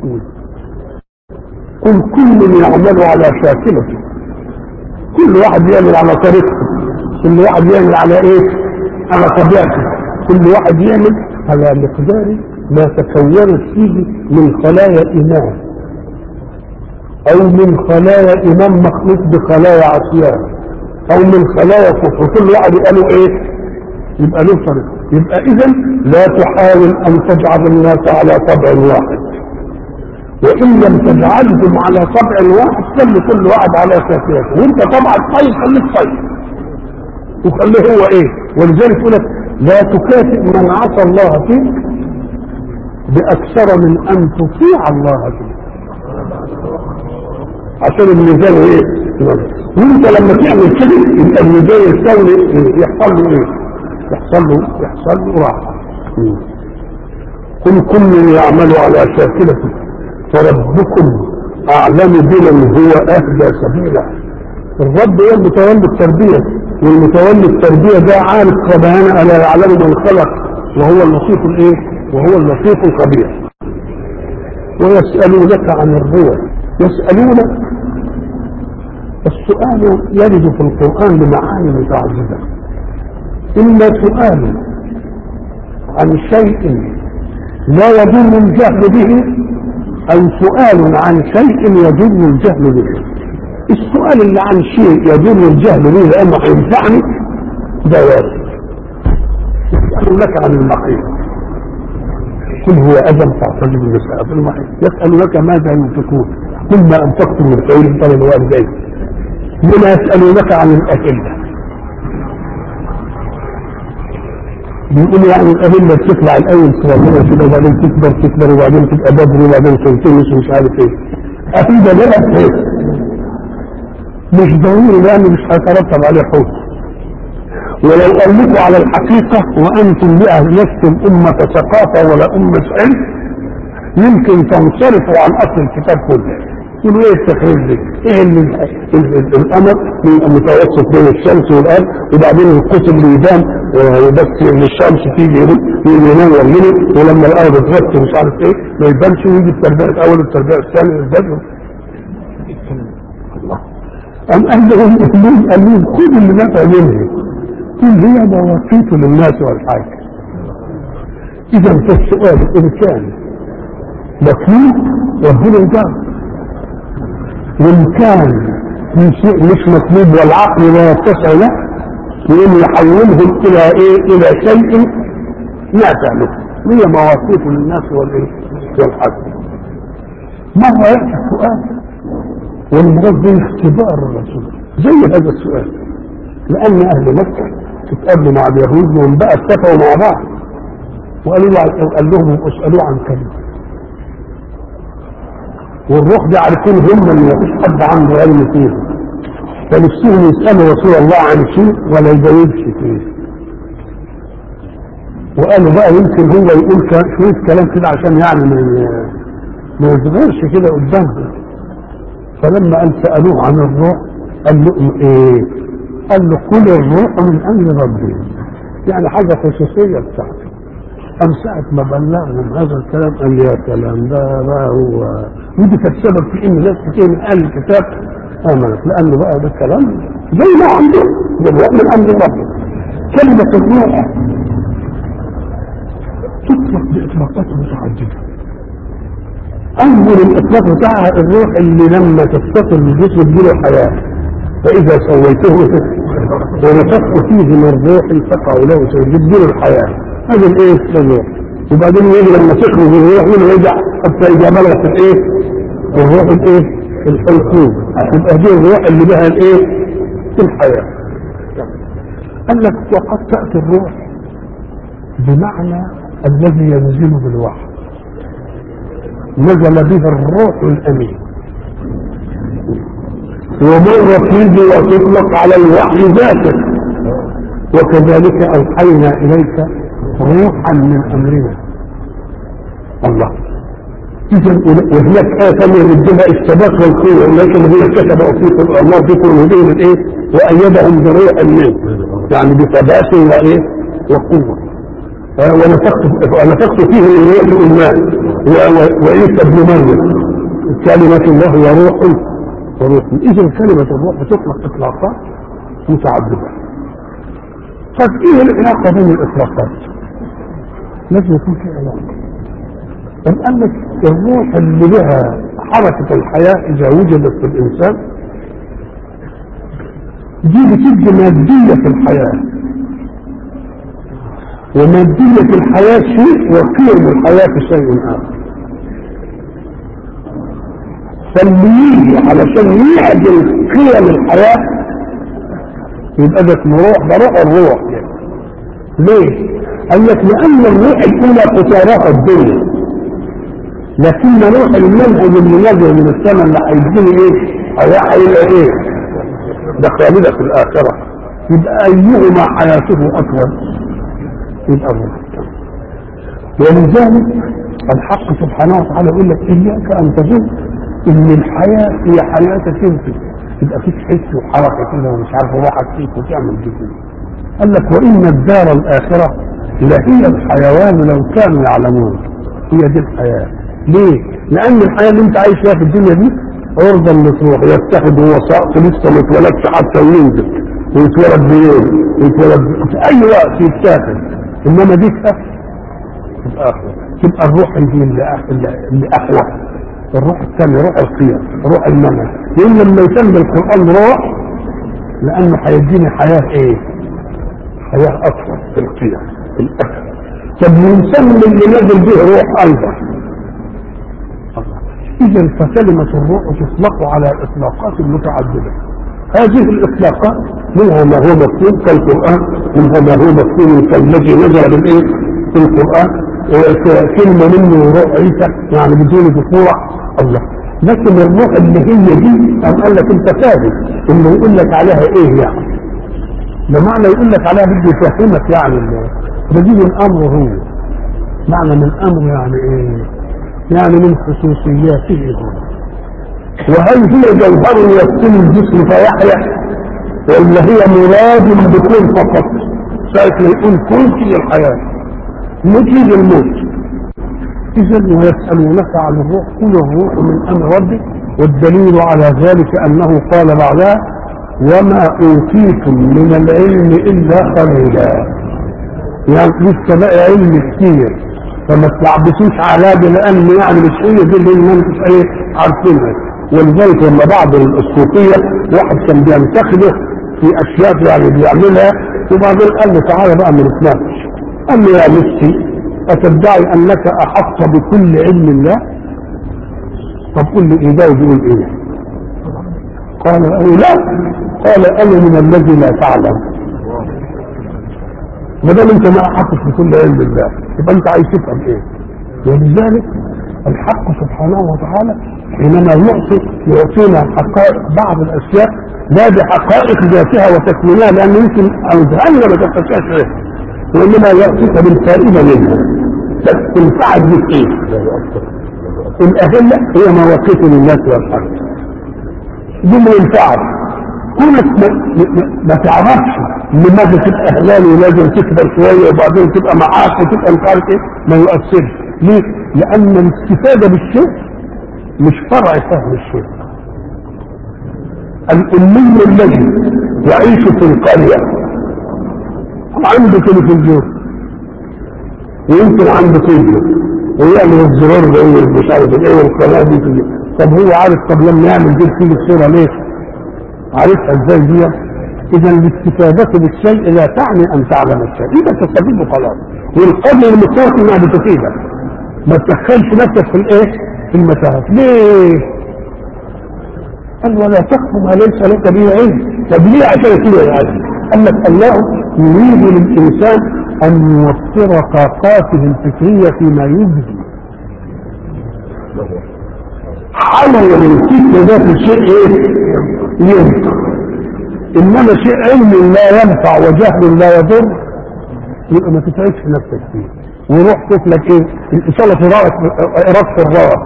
قل كل يعمل على شاكلته كل واحد يعمل على طريقته كل واحد يعمل على ايه؟ على طبيعته كل واحد يعمل على مقدار ما تكونت فيه من خلايا إيمان أو من خلايا إيمان مخلوط بخلايا عصيان أو من خلايا كفر كل واحد قالوا إيه؟ يبقى له طريق يبقى إذا لا تحاول أن تجعل الناس على طبع واحد وإن لم تجعلهم على طبع واحد خلي كل واحد على شاكلته وأنت طبعا طيب خليك طيب وخليه هو ايه ولذلك يقول لك لا تكافئ من عصى الله فيك باكثر من ان تطيع الله فيك عشان الميزان ايه وانت لما تعمل كده يبقى الميزان يستولي يحصل له ايه يحصل له يحصل له راحه قل كل يعمل على شاكلته فربكم اعلم بمن هو اهدى سبيلا الرب هو المتولي التربيه والمتولي التربيه ده عارف خبانا الا يعلم من خلق وهو اللطيف الايه وهو اللطيف الخبير ويسالونك عن الروح يسالونك السؤال يرد في القران بمعاني متعدده اما سؤال عن شيء لا يدل الجهل به او سؤال عن شيء يدل الجهل به السؤال اللي عن شيء يدل الجهل به لانه هينفعني ده وارد يسألونك عن المحيط قل هو أذى فاعتزلوا النساء في المحيط يسألونك ماذا ينفقون قل ما أنفقتم من خير فللوالدين لما يسألونك عن الأهلة بيقول يعني الأهلة بتطلع الأول صغيرة كده وبعدين تكبر تكبر وبعدين تبقى بدر وبعدين تلتمس ومش عارف ايه أهلة ده ايه مش ضروري لأنه مش هيترتب عليه حكم ولو قال لكم على الحقيقة وأنتم بقى لستم أمة ثقافة ولا أمة علم يمكن تنصرفوا عن أصل الكتاب كله يقولوا ايه التخريج دي؟ ايه اللي القمر بيبقى متوسط بين الشمس والارض وبعدين القسم اللي يبان بس ان الشمس تيجي ينور منه ولما الارض تغطي مش عارف ايه ما يبانش ويجي التربيع الاول والتربيع الثاني والبدر أم قال لهم قال لهم خذوا اللي نفع منه كل هي مواقيت للناس والحاجة إذا فالسؤال إن كان مطلوب ربنا يجاوب وإن كان في شيء مش مطلوب والعقل لا يتسع له يقوم يحولهم إلى إيه؟ إلى شيء نافع له هي مواقيت للناس والإيه؟ والحاجة مرة يأتي السؤال والمراد به اختبار الرسول زي هذا السؤال لأن أهل مكة اتقابلوا مع اليهود وهم بقى اتفقوا مع بعض وقالوا له قال لهم اسألوه عن كلمة والروح دي عارفين هم اللي مفيش حد عنده علم فيه فنفسهم يسألوا رسول الله عن شيء ولا يجاوبش فيه وقالوا بقى يمكن هو يقول شوية كلام كده عشان يعني ما يصغرش كده قدامهم فلما قال سألوه عن الروح قال له ايه قال له قل الروح من امر ربي يعني حاجة خصوصية بتاعته أم ساعة ما بلغهم هذا الكلام قال يا كلام ده بقى هو ودي كانت سبب في إن ناس كتير من أهل الكتاب آمنت لأنه بقى ده كلام زي ما عندهم بالرغم من أمر ربي كلمة الروح تطلق بإطلاقات متعددة أول الإطلاق بتاعها الروح اللي لما تتصل بالجسم تجيله حياة فإذا سويته ونفخت فيه من روح فقعوا له تجيله الحياة هذا الإيه الروح وبعدين يجي لما تخرج الروح منه يرجع حتى إذا بلغت الإيه الروح الإيه الحلقوم يبقى دي الروح اللي بها الإيه الحياة قال لك وقد تأتي الروح بمعنى الذي ينزل بالوحي نزل به الروح الامين ومر فيه وتطلق على الوحي ذاته وكذلك اوحينا اليك روحا من امرنا الله اذا وهناك ايه ثانيه ردها الثبات والقوه اولئك الذين كتبوا في الله في قلوبهم الايه وايدهم بروح منه يعني بثبات وايه وقوه ونفخت ونفخت فيه من روح الماء وعيسى ابن مريم كلمة الله وروح وروح إذا كلمة الروح بتطلق إطلاقات متعددة طب إيه العلاقة بين الإطلاقات؟ لازم يكون في علاقة أم قال لك الروح اللي لها حركة الحياة إذا وجدت في الإنسان دي بتدي مادية في الحياة ومادية الحياة شيء وقيم الحياة شيء آخر فاللي يجي علشان يعدل قيم الحياة يبقى ده اسمه روح ده روح الروح ليه؟ قال لك لأن الروح الأولى قطارها الدنيا لكن روح المنهج اللي نزل من السماء اللي هيديني ايه؟ هيبقى ايه؟ ده خالدة في الآخرة يبقى أيهما حياته أكبر؟ يبقى الروح ولذلك الحق سبحانه وتعالى يقول لك اياك ان تظن ان الحياه هي حياتك انت يبقى فيك حس وحركه كده ومش عارف روحك فيك وتعمل كده قال لك وان الدار الاخره لهي الحيوان لو كانوا يعلمون هي دي الحياه ليه؟ لان الحياه اللي انت عايش فيها في الدنيا دي عرضه للمطروح يتخذ هو سقط لسه ما اتولدش حتى وينزل ويتولد بيوم ويتولد في اي وقت يتاخد انما دي تبقى تبقى الروح اللي اللي احلى الروح الثاني روح القيم روح المنهج لان لما يسمى القران روح لانه هيديني حياه ايه؟ حياه اكثر في القيم في الاكل طب ونسمي اللي نازل به روح ايضا اذا فكلمه الروح تطلق على اطلاقات متعدده هذه الاطلاقات منها ما هو مكتوب كالقران منها ما هو مكتوب كالذي نزل بالايه؟ في القران كلمة منه روح عيسى يعني بدون ذكورة الله لكن الروح اللي هي دي قام قال لك انت فاهم انه يقول لك عليها ايه يعني ده معنى يقول لك عليها بده يفهمك يعني ده دي من امره هو معنى من امره يعني ايه يعني من خصوصياته هو وهل هي جوهر يسكن الجسم فيحيا ولا هي مراد بكون فقط ساعة ما يقول كن في الحياه نجيب الموت اذا ويسالونك عن الروح قل الروح من امر ربك والدليل على ذلك انه قال بعدها وما اوتيتم من العلم الا قليلا يعني لسه بقى علم كتير فما تلعبسوش على لان يعني مش هي دي اللي انتم ايه عارفينها ولذلك لما بعض الصوفيه واحد كان بينتخبه في اشياء يعني بيعملها وبعدين قال له تعالى بقى ما نتناقش قال له يا مسكي أتدعي أنك أحط بكل علم الله طب قل لي إيه ده ويقول إيه قال أو لا قال أنا من الذي لا تعلم ما دام أنت ما أحطت بكل علم الله يبقى أنت عايز تفهم إيه ولذلك الحق سبحانه وتعالى حينما يعطي يعطينا حقائق بعض الأشياء لا بحقائق ذاتها وتكوينها لأن يمكن أذهاننا ما تفتكرش إيه وانما ياتيك بالفائده منها بس تنفعك بايه؟ الاهله هي مواقيت للناس والحق دي ما ينفعك كونك ما, ما تعرفش لماذا تبقى هلال ولازم تكبر شويه وبعدين تبقى معاك وتبقى مش عارف ايه ما يؤثرش ليه؟ لان الاستفاده بالشيء مش فرع فهم الشيء الأمي الذي يعيش في القرية عنده تلفزيون ويمكن عنده فيديو ويعمل الزرار ده مش عارف ايه والقناه دي في طب هو عارف طب لما يعمل دي فيه الصوره ليه؟ عارفها ازاي دي؟ اذا الاستفاده بالشيء لا تعني ان تعلم الشيء انت تستفيد وخلاص والقبل المفترض انها بتفيدك ما تدخلش نفسك في الايه؟ في المتاهات ليه؟ قال ولا تخف ما ليس لك به علم طب ليه عشان كده يا عزيز؟ قال لك الله يريد للانسان ان يوفر طاقاته الفكريه فيما يجزي حول الفكر ده في شيء ايه؟ ينفع انما شيء علم لا ينفع وجهل لا يضر يبقى ما تتعبش نفسك فيه وروح شوف لك ايه الاصاله في رأس رأس الراس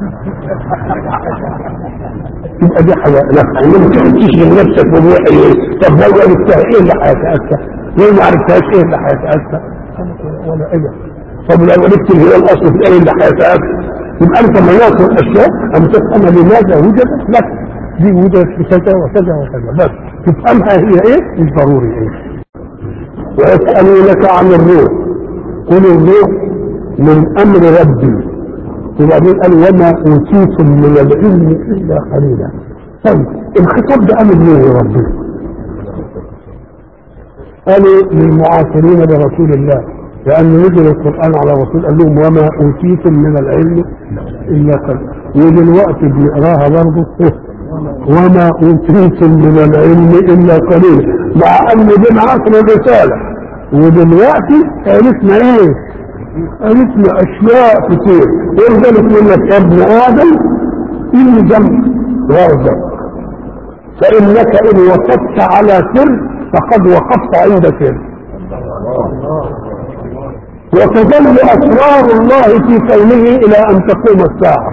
يبقى دي حاجه لا انما تشغل نفسك بروح ايه طب لو عرفتها ايه اللي هيتاثر لو ما عرفتهاش ايه اللي هيتاثر ولا ايه طب لو عرفت اللي هو الاصل في ايه اللي هيتاثر يبقى انت مناط الاشياء ان تفهم لماذا وجدت لك دي وجدت في كذا وكذا وكذا بس تفهمها هي ايه مش ضروري ايه ويسألونك عن الروح قل الروح من امر ربي وبعدين قال وما اوتيتم من العلم الا قليلا طيب الخطاب ده امر مين يا ربي قالوا للمعاصرين برسول الله لأن نزل القرآن على رسول قال لهم وما أوتيتم من العلم إلا قليلا ودلوقتي بنقراها برضه وما أوتيتم من العلم إلا قليلا مع أن دي معاصر الرسالة ودلوقتي عرفنا إيه؟ عرفنا أشياء كتير ولذلك يقول لك يا ابن آدم إني جنب وارزق فإنك إن وقفت على سر فقد وقفت عند سر وتظل أسرار الله في كونه إلى أن تقوم الساعة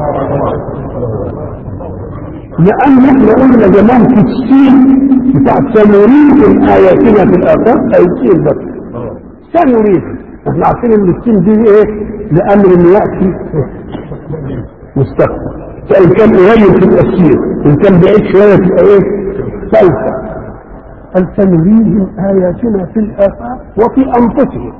لأن احنا قلنا زمان في السين بتاع سنريهم آياتنا في الآفاق أي السين بس سنريهم احنا عارفين ان السين دي ايه لأمر إن يأتي مستقبل فإن كان قريب تبقى السين إن كان بعيد شوية تبقى ايه سوف قال سنريهم آياتنا في الآفاق وفي أنفسهم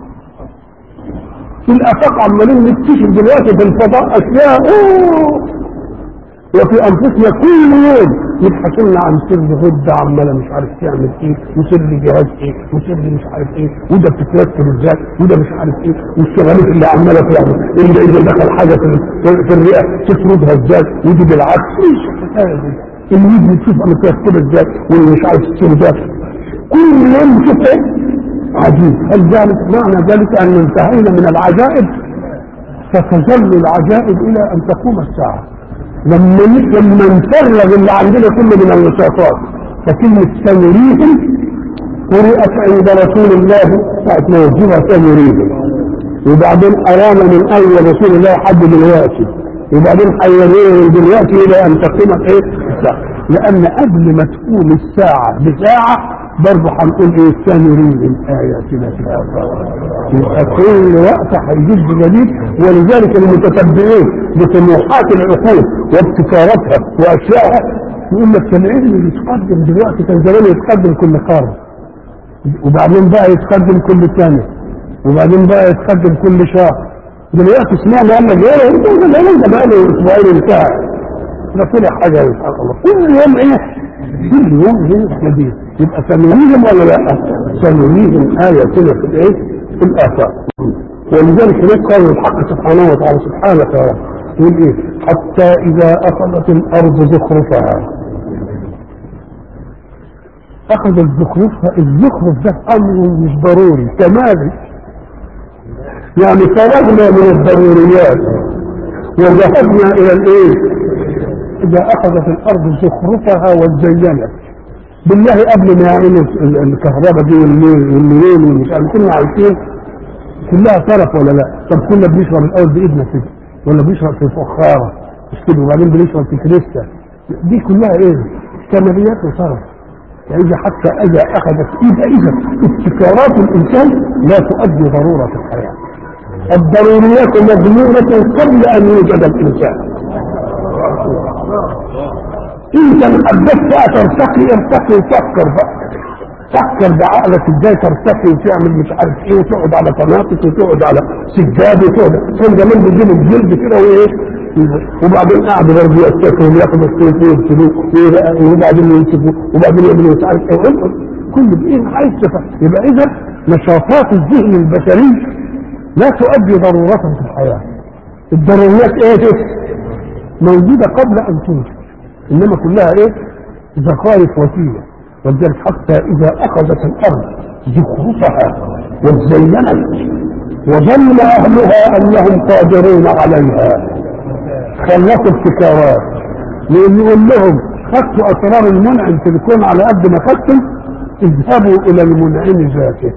في الآفاق عمالين نكتشف دلوقتي في الفضاء أشياء أوه وفي انفسنا كل يوم يبحثون عن سر غده عماله مش عارف تعمل ايه وسر جهاز ايه وسر مش عارف ايه وده بتترتب ازاي وده مش عارف ايه والشغالات اللي عماله تعمل اللي اذا دخل حاجه في, في الرئه تفرضها ازاي ودي بالعكس ايش الحكايه دي الويد بتشوف مترتبه ازاي واللي مش عارف السر ده كل يوم نشوف ايه عجيب هل ذلك معنى ذلك ان انتهينا من العجائب فتظل العجائب الى ان تقوم الساعه لما لما نفرغ اللي عندنا كله من النشاطات فكلمة سنريهم قرأت عند رسول الله ساعة ما يجيبها سنريهم وبعدين أرانا من أول رسول الله حد دلوقتي وبعدين حيرين دلوقتي إلى أن تقوم إيه الساعة لأن قبل ما تقوم الساعة بساعة برضه هنقول إيه سنريهم آياتنا في الآفاق يبقى كل وقت هيجيب جديد ولذلك المتتبعين بطموحات العقول وابتكاراتها واشيائها يقول لك كان العلم يتقدم دلوقتي كان زمان يتقدم كل قرن وبعدين بقى يتقدم كل سنه وبعدين بقى يتقدم كل شهر دلوقتي سمعنا قال لك ايه العلم ده بقى له اسبوعين انتهى ده كل حاجه ان شاء الله كل يوم ايه كل يوم ايه جديد يبقى سنريهم ولا لا؟ سنريهم آياتنا في الايه؟ في الآفاق ولذلك هناك قال الحق سبحانه وتعالى سبحانك يا رب يقول ايه حتى إذا أخذت الأرض زخرفها أخذت زخرفها الزخرف ده أمر مش ضروري كمالي يعني فرغنا من الضروريات وذهبنا إلى الإيه إذا أخذت الأرض زخرفها وزينت بالله قبل ما يعملوا الكهرباء دي والنيرين والمش عارف كنا عايشين كلها طرف ولا لا طب كنا بنشرب الاول بايدنا كده ولا بنشرب في فخاره مش كده وبعدين بنشرب في كريستا دي كلها ايه كماليات وطرف يعني حتى اذا اخذت اذا اذا ابتكارات الانسان لا تؤدي ضروره الحياه الضروريات مضمونه قبل ان يوجد الانسان انت حبيت بقى ترتقي ارتقي وفكر بقى فكر بعقلك ازاي ترتقي وتعمل مش عارف ايه وتقعد على قناطس وتقعد على سجاد وتقعد كان زمان بيجيبوا الجلد كده وايه وبعدين قعدوا برضه يتكلوا وياخدوا السيف ويرسلوه وبعدين يمسكوا وبعدين يعملوا مش عارف ايه كل بايه عايز تفهم يبقى اذا نشاطات الذهن البشري لا تؤدي ضرورة في الحياة الضروريات ايه دي؟ موجودة قبل ان توجد انما كلها ايه زخارف وسيلة ولذلك حتى اذا اخذت الارض زخرفها وزينت وظن اهلها انهم قادرون عليها خلصوا ابتكارات لان يقول لهم خدتوا اسرار المنعم في الكون على قد ما خدتم اذهبوا الى المنعم ذاته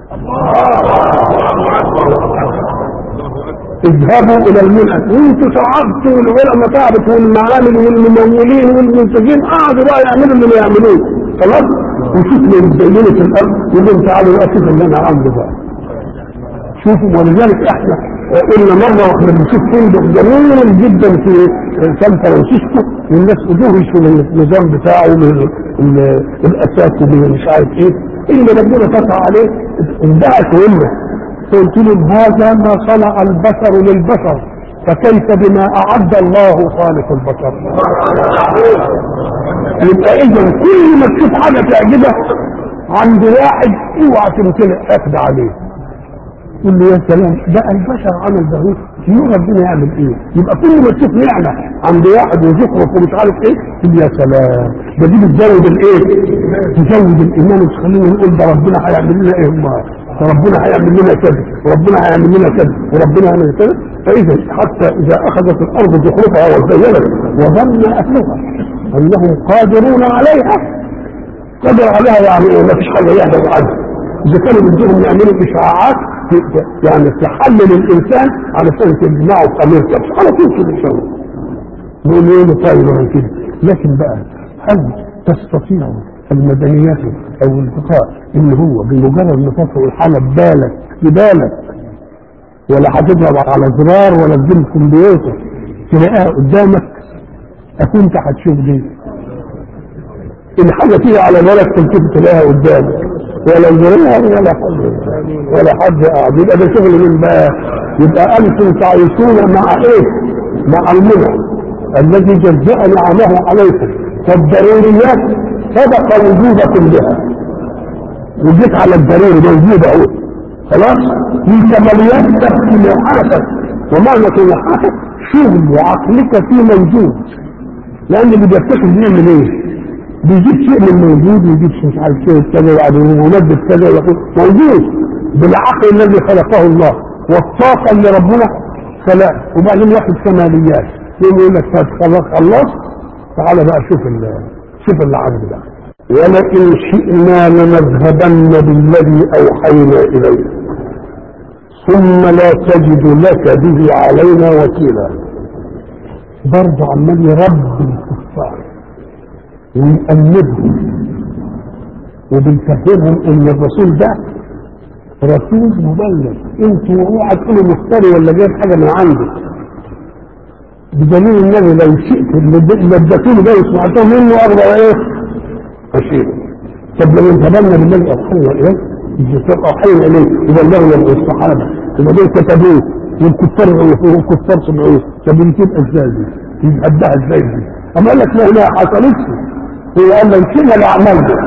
اذهبوا الى المنعم وانتوا تعبتوا والعلماء تعبت والمعامل والممولين والمنتجين قعدوا بقى يعملوا اللي يعملوه خلاص وشوفوا مزينة الارض يقول لهم تعالوا بقى شوفوا اللي انا عامله بقى شوفوا ولذلك احنا قلنا مره واحنا بنشوف فندق جميل جدا في سان فرانسيسكو والناس ادهشوا من النظام بتاعه من الاساس ومن مش عارف ايه اللي ربنا فتح عليه اندعت وامه قلت لهم هذا ما صنع البشر للبشر فكيف بما اعد الله خالق البشر يبقى اذا كل ما تشوف حاجه تعجبك عند واحد اوعى تمتلئ حقد عليه تقول له يا سلام ده البشر عمل ده شنو ربنا يعمل ايه؟ يبقى كل ما تشوف نعمه عند واحد وزخرف ومش عارف ايه تقول يا سلام ده دي بتزود الايه؟ تزود الايمان وتخلينا نقول ده ربنا هيعمل لنا ايه ما ربنا هيعمل لنا كذا وربنا هيعمل لنا كذا وربنا هيعمل كذا فاذا حتى اذا اخذت الارض زخرفها وزينت وظن اهلها انهم قادرون عليها قدر عليها يعني ايه ما فيش حاجه يهدى عنها اذا كانوا بدهم يعملوا اشعاعات يعني تحلل الانسان علشان تجمعه في امريكا على طول كده يسوي نقول له طيب عن كده لكن بقى هل تستطيع المدنيات او الانتقاء ان هو بمجرد ما تدخل الحاله ببالك ببالك ولا هتضرب على زرار ولا تجيب الكمبيوتر تلاقيها قدامك اكنت هتشوف دي الحاجه تيجي على بالك كنت تلاقيها قدامك ولا زرار ولا حد ولا حد قاعد يبقى ده شغل من بقى يبقى انتم تعيشون مع ايه؟ مع المنع الذي جزأ نعمه عليكم فالضروريات سبق وجودكم بها وجيت على الضروري موجود اهو خلاص في كماليات تبكي لوحاتك ومعنى لوحاتك شغل عقلك في موجود لان اللي بيفتكر بيعمل ايه؟ بيجيب شيء من موجود ويجيب شيء مش عارف شيء كذا وبعدين ينبذ كذا ويقول موجود بالعقل الذي خلقه الله والطاقه اللي ربنا خلق وبعدين ياخد كماليات يقول لك طب خلاص خلصت تعالى بقى شوف شوف اللي عندي ده ولئن شئنا لنذهبن بالذي اوحينا اليك ثم لا تجد لك به علينا وكيلا برضه عمال يربي الكفار ويأمدهم وبيفهمهم ان الرسول ده رسول مبلغ انتوا اوعى تقولوا مفتري ولا جايب حاجه من عندك بدليل النبي لو شئت اللي اديتوني ده وسمعتهم منه اقدر ايه؟ اشيله طب لو انتبهنا بالذي اوحينا اليه الكتاب اوحينا اليه وبلغنا الصحابه يبقى دول كتبوه والكفار والكفار سمعوه طب دي تبقى ازاي دي؟ يتحداها ازاي دي؟ اما قال لك لا لا حصلتش هو قال لو شئنا لعملنا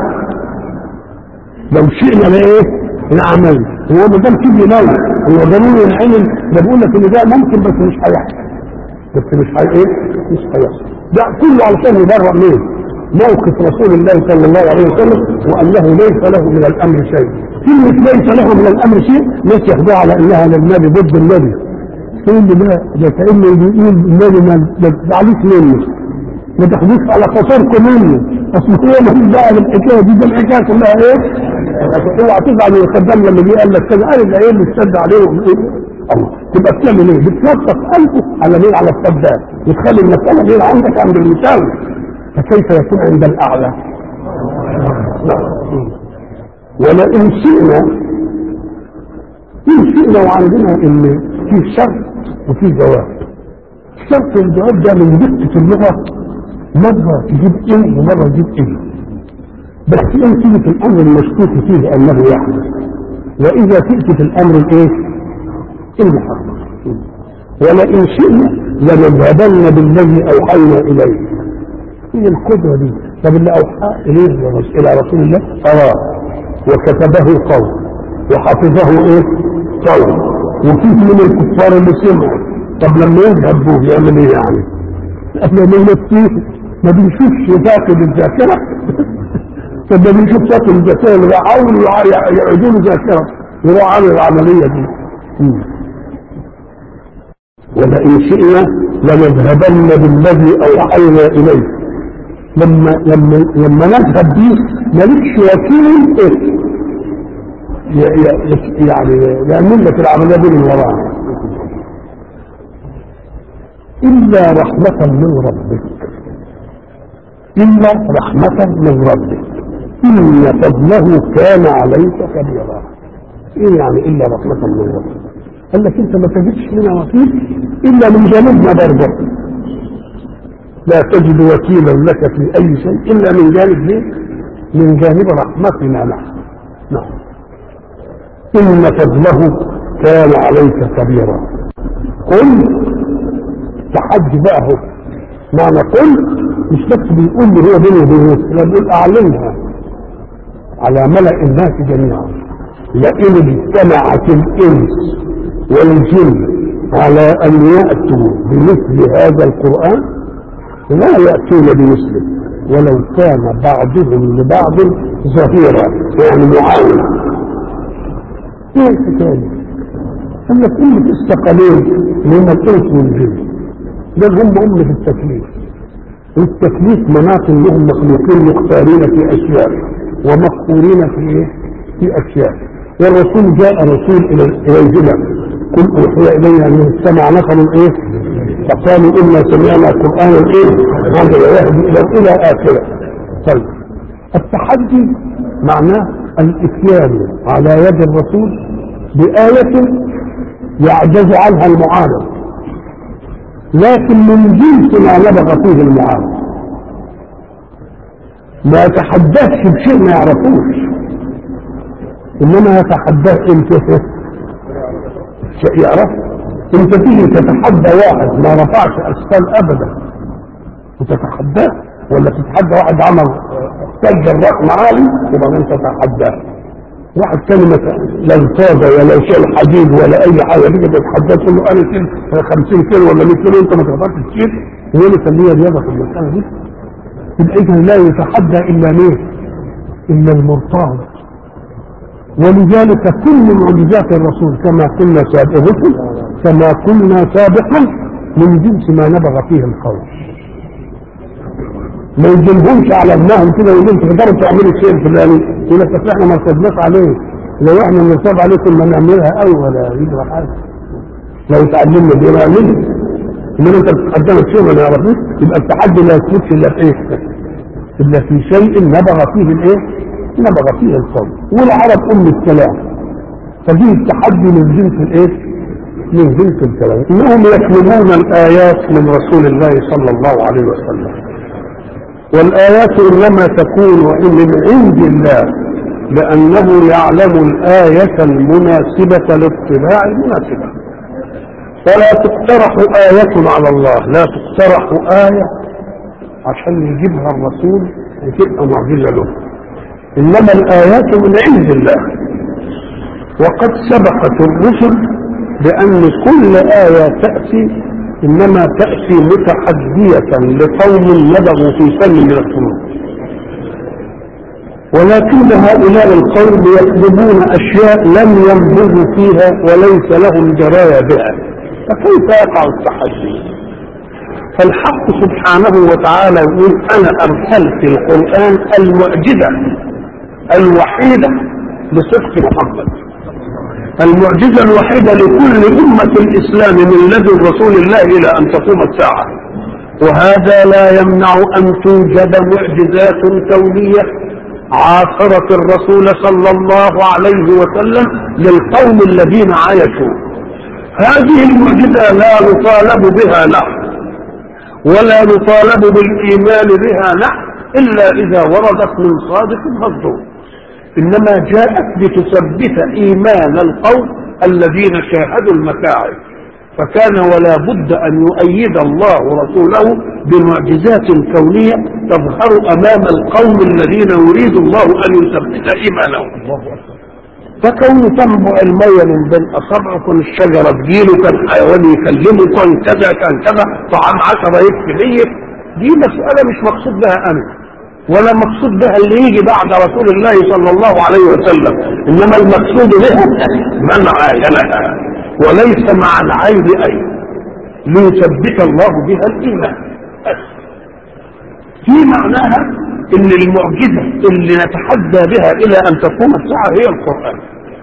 لو شئنا لايه؟ لعملنا هو ما دام في نوع هو ضروري العلم ده بيقول لك ان ده ممكن بس مش هيحصل بس مش هي ايه؟ مش هيحصل ده كله علشان يبرر ليه؟ موقف رسول الله صلى الله عليه وسلم وانه ليس له من الامر شيء كلمه ليس له من الامر شيء ناس ياخدوها على انها للنبي ضد النبي تقول لي لا ده كانه بيقول النبي ما تزعلوش منه ما تاخدوش على خاطركم منه اصل هو ما فيش داعي للحكايه دي ده الحكايه كلها ايه؟ اوعى تزعل من الخدام لما جه قال لك كذا قال ده ايه اللي اشتد عليه الله تبقى بتعمل ايه؟ بتنطط قلبه على مين على الصدام وتخلي المساله غير عندك عند المساوي فكيف يكون عند الاعلى؟ ولئن شئنا إن شئنا وعندنا ان في شرط وفي جواب الشرط والجواب ده من دقة اللغة مرة تجيب ايه ومرة تجيب ايه بس انت في الامر المشكوك فيه انه يحدث واذا تاتي في الامر الايه؟ المحرم ولئن شئنا لنذهبن بالذي اوحينا اليه هي القدره دي طب اللي اوحى اليه الى رسول الله اراه وكتبه قول وحفظه ايه؟ قول وفيه من الكفار اللي سمعوا طب لما يذهب به يعمل ايه يعني؟ احنا ما نفسيه ما بنشوفش فاقد الذاكره طب ما بنشوف فاقد الذاكره اللي بيحاولوا يعيدوا له ذاكره يروح عامل العمليه دي ولئن شئنا لنذهبن بالذي اوحينا اليه لما لما لما نذهب به مالكش وكيل ايه يعني يعمل لك العمليه دي من وراها الا رحمه من ربك الا رحمه من ربك ان فضله كان عليك كبيرا ايه يعني الا رحمه من ربك قال لك انت ما تجدش لنا وكيل الا من جانبنا برضه لا تجد وكيلا لك في اي شيء الا من جانب ليه من جانب رحمتنا نحن نعم ان فضله كان عليك كبيرا قل تحدي بقى هو معنى قل مش بس بيقول لي هو بيني وبينه لا بيقول اعلنها على ملأ الناس جميعا لئن اجتمعت الانس والجن على ان ياتوا بمثل هذا القران لا ياتون بمثله ولو كان بعضهم لبعض ظهيرا يعني معاون ايه الحكايه قال لك أمة الثقلين اللي هم الإنس والجن دول هم أمة التكليف والتكليف مناط انهم مخلوقين مختارين في اشياء ومقهورين في ايه؟ في اشياء والرسول جاء رسول الى الينا قل اوحي الي انه استمع نفر ايه؟ فقالوا انا سمعنا قرانا ايه؟ هذا يهدي الى الى اخره. طيب التحدي معناه الاتيان على يد الرسول بآية يعجز عنها المعارض لكن من جنس ما نبغ فيه المعارض ما يتحدثش بشيء ما يعرفوش انما يتحدث انت شيء يعرف انت تيجي تتحدى واحد ما رفعش اثقال ابدا وتتحداه ولا تتحدى واحد عمل سجل رقم عالي وبعدين تتحداه واحد كلمة لا انتاجة ولا شيء حديد ولا اي حاجة تيجي تتحداه تقول له انا شيل 50 كيلو ولا 100 كيلو انت ما تقدرش تشيل ويقول له خليها رياضة في المسألة دي يبقى اذا لا يتحدى الا مين؟ الا المرتاض ولذلك كل معجزات الرسول كما قلنا سابقا كما قلنا سابقا من جنس ما نبغ فيه القول ما يجيبهمش على ابنائهم كده ويقول لهم تقدروا تعملوا الشيء الفلاني يقول لك احنا ما ارتدناش عليه لو احنا بنرتب عليه كنا نعملها قوي ولا يجرى حاجه لو اتعلمنا دي نعملها انما انت بتتقدم الشيء ما نعرفوش يبقى التحدي لا يثبتش الا في ايه؟ الا في شيء نبغ فيه الايه؟ نبغ فيه القول والعرب ام الكلام فدي التحدي من جنس الايه؟ من جنس الكلام انهم يطلبون الايات من رسول الله صلى الله عليه وسلم والآيات إنما تكون من عند الله لأنه يعلم الآية المناسبة للطباع المناسبة فلا تقترح آية على الله لا تقترح آية عشان يجيبها الرسول وتبقى معجزة له إنما الآيات من عند الله وقد سبقت الرسل بأن كل آية تأتي إنما تأتي متحدية لقوم نبغوا في فن من الفنون ولكن هؤلاء القوم يطلبون أشياء لم ينبغوا فيها وليس لهم دراية بها فكيف يقع التحدي فالحق سبحانه وتعالى يقول أنا أرسلت القرآن المعجزة الوحيدة لصدق محمد المعجزة الوحيدة لكل أمة الإسلام من لدن رسول الله إلى أن تقوم الساعة وهذا لا يمنع أن توجد معجزات كونية عاصرت الرسول صلى الله عليه وسلم للقوم الذين عايشوا هذه المعجزة لا نطالب بها نحن ولا نطالب بالإيمان بها نحن إلا إذا وردت من صادق مصدوق إنما جاءت لتثبت إيمان القوم الذين شاهدوا المتاعب فكان ولا بد أن يؤيد الله رسوله بمعجزات كونية تظهر أمام القوم الذين يريد الله أن يثبت إيمانهم فكون تنبع المية من بين أصابعه كان الشجرة تجيله كان حيوان يكلمه كان كذا كان كذا طعام عشرة يكفي مية دي مسألة مش مقصود بها أنا ولا مقصود بها اللي يجي بعد رسول الله صلى الله عليه وسلم إنما المقصود بها من عاينها وليس مع العين أي ليثبت الله بها الإيمان في معناها ان المعجزة اللي نتحدى بها الى ان تقوم الساعة هي القرآن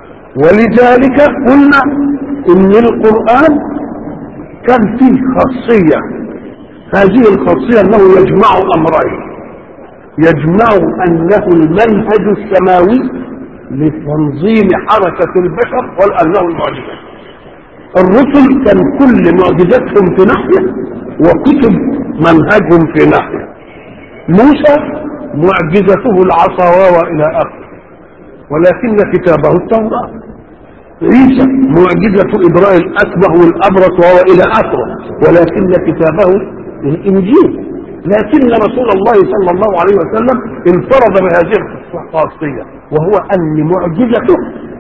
ولذلك قلنا ان القرآن كان فيه خاصية هذه الخاصية انه يجمع امرين يجمع انه المنهج السماوي لتنظيم حركة البشر وانه المعجزة الرسل كان كل معجزتهم في ناحية وكتب منهجهم في ناحية موسى معجزته العصا وهو الى اخره ولكن كتابه التوراة عيسى معجزة إبراء الأكبر والأبرص وهو إلى آخره ولكن كتابه الإنجيل لكن رسول الله صلى الله عليه وسلم انفرد بهذه الخاصية وهو أن معجزته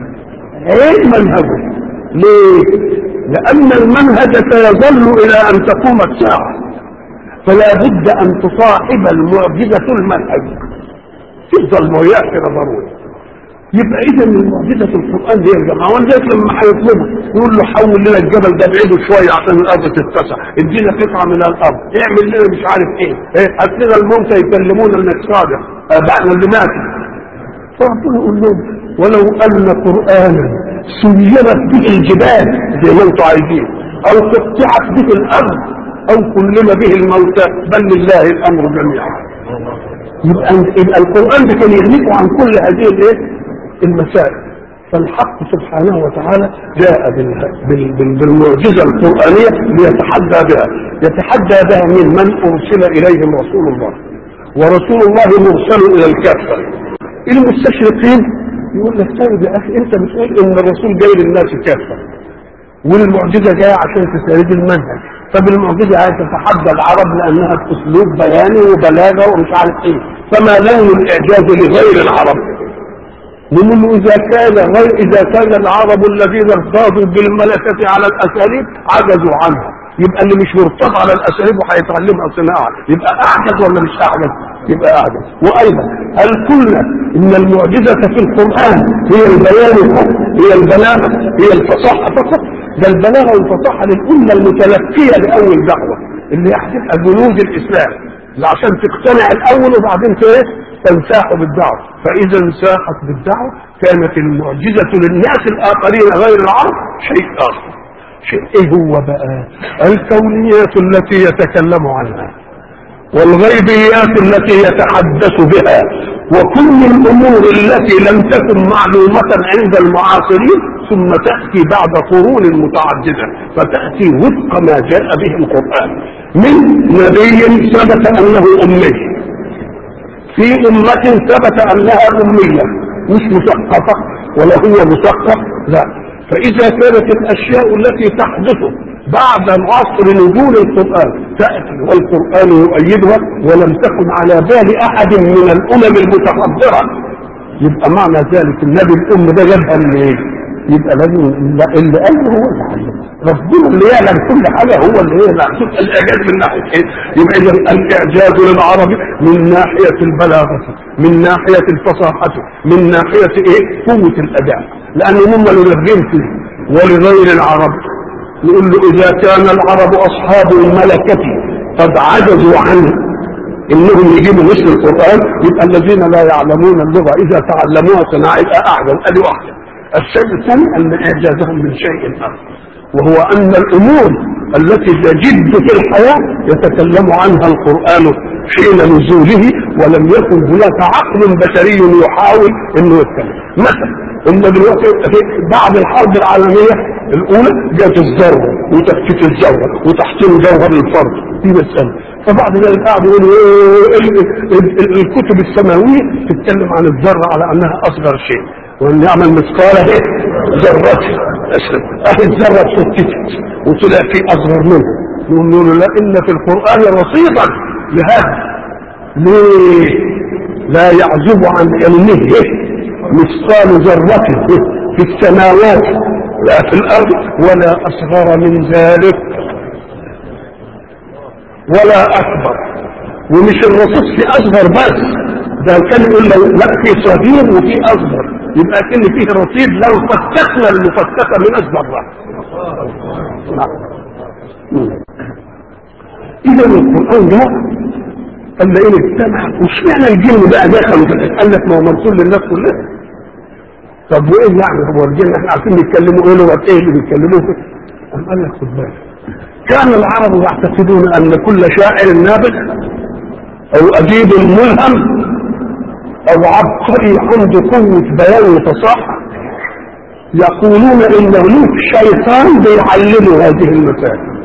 غير منهجه ليه؟ لأن المنهج سيظل إلى أن تقوم الساعة فلا بد أن تصاحب المعجزة المنهج تفضل وياه كده ضروري يبقى اذا من معجزه القران دي يا جماعه ولذلك لما هيطلبه يقول له حول لنا الجبل ده بعيده شويه عشان الارض تتسع ادينا قطعه من الارض اعمل لنا مش عارف ايه ايه هات لنا الموتى يكلمونا انك صادق ابائنا اللي ماتوا فربنا يقول لهم ولو ان قرانا سيرت به الجبال زي ما انتم عايزين او قطعت به الارض او كلم به الموتى بل لله الامر جميعا يبقى يبقى القران ده كان يغنيكم عن كل هذه الايه المسائل فالحق سبحانه وتعالى جاء بالمعجزه القرانيه ليتحدى بها يتحدى بها من من ارسل اليهم رسول الله ورسول الله مرسل الى الكافه المستشرقين يقول لك طيب يا اخي انت بتقول ان الرسول جاي للناس كافه والمعجزه جايه عشان تسرد المنهج طب المعجزه عايزه تتحدى العرب لانها اسلوب بياني وبلاغه ومش عارف ايه فما لون الاعجاز لغير العرب نقول له اذا كان غير اذا كان العرب الذين ارتاضوا بالملكه على الاساليب عجزوا عنها يبقى اللي مش مرتضى على الاساليب وهيتعلمها صناعه يبقى اعجز ولا مش اعجز؟ يبقى اعجز وايضا هل قلنا ان المعجزه في القران هي البيان فقط هي البلاغه هي الفصاحه فقط ده البلاغه والفصاحه للامه المتلقيه لاول دعوه اللي هتبقى جنود الاسلام عشان تقتنع الاول وبعدين ايه تنساح بالدعوه فاذا انساحت بالدعوه كانت المعجزه للناس الاخرين غير العرب شيء اخر شيء ايه هو بقى الكونيات التي يتكلم عنها والغيبيات التي يتحدث بها وكل الامور التي لم تكن معلومه عند المعاصرين ثم تاتي بعد قرون متعدده فتاتي وفق ما جاء به القران من نبي ثبت انه امي في امه ثبت انها اميه مش مثقفه ولا هي مثقف لا فإذا كانت الأشياء التي تحدث بعد عصر نزول القرآن تأتي والقرآن يؤيدها ولم تكن على بال أحد من الأمم المتحضرة يبقى معنى ذلك النبي الأم ده جابها من إيه؟ يبقى لازم اللي قال هو اللي علم ربنا اللي يعلم كل حاجة هو اللي يعلم شوف الإعجاز من ناحية إيه؟ يبقى إذا الإعجاز للعرب من ناحية البلاغة من ناحية الفصاحة من ناحية إيه؟ قوة الأداء لأن هم للغين فيه ولغير العرب نقول له إذا كان العرب أصحاب الملكة قد عجزوا عنه انهم يجيبوا مثل القران يبقى الذين لا يعلمون اللغه اذا تعلموها صناعه يبقى اعجب ادي واحده الشيء الثاني ان اعجازهم من شيء اخر وهو ان الامور التي تجد في الحياه يتكلم عنها القران حين نزوله ولم يكن هناك عقل بشري يحاول انه يتكلم مثلا ان دلوقتي بعد الحرب العالميه الاولى جت الذره وتفكيك الجوهر وتحطيم جوهر الفرد دي مساله فبعد ذلك قعدوا يقولوا إيه ال- ال- ال- الكتب السماويه تتكلم عن الذره على انها اصغر شيء وان يعمل مثقال ايه ذره اهي الذره اتفتت وطلع في اصغر منها يقول له لا ان في القران رصيدا لهذا ليه لا يعزب عن علمه مثقال ذره في السماوات لا في الارض ولا اصغر من ذلك ولا اكبر ومش الرصاص في اصغر بس ده كان يقول لو لا في صغير وفي اصغر يبقى كان فيه رصيد لو فتكنا المفتكه من اصغر اذا القران ده قال لئن اجتمع واشمعنى الجن بقى دخلوا في الحكايه قال لك ما هو مرسول للناس كلها طب وايه يعني هو الجن احنا عارفين بيتكلموا ايه لغه ايه اللي بيتكلموه قام قال لك خد بالك كان العرب يعتقدون ان كل شاعر نابغ او اديب ملهم او عبقري عنده قوه بيان وفصاحه يقولون انه له شيطان بيعلمه هذه المسائل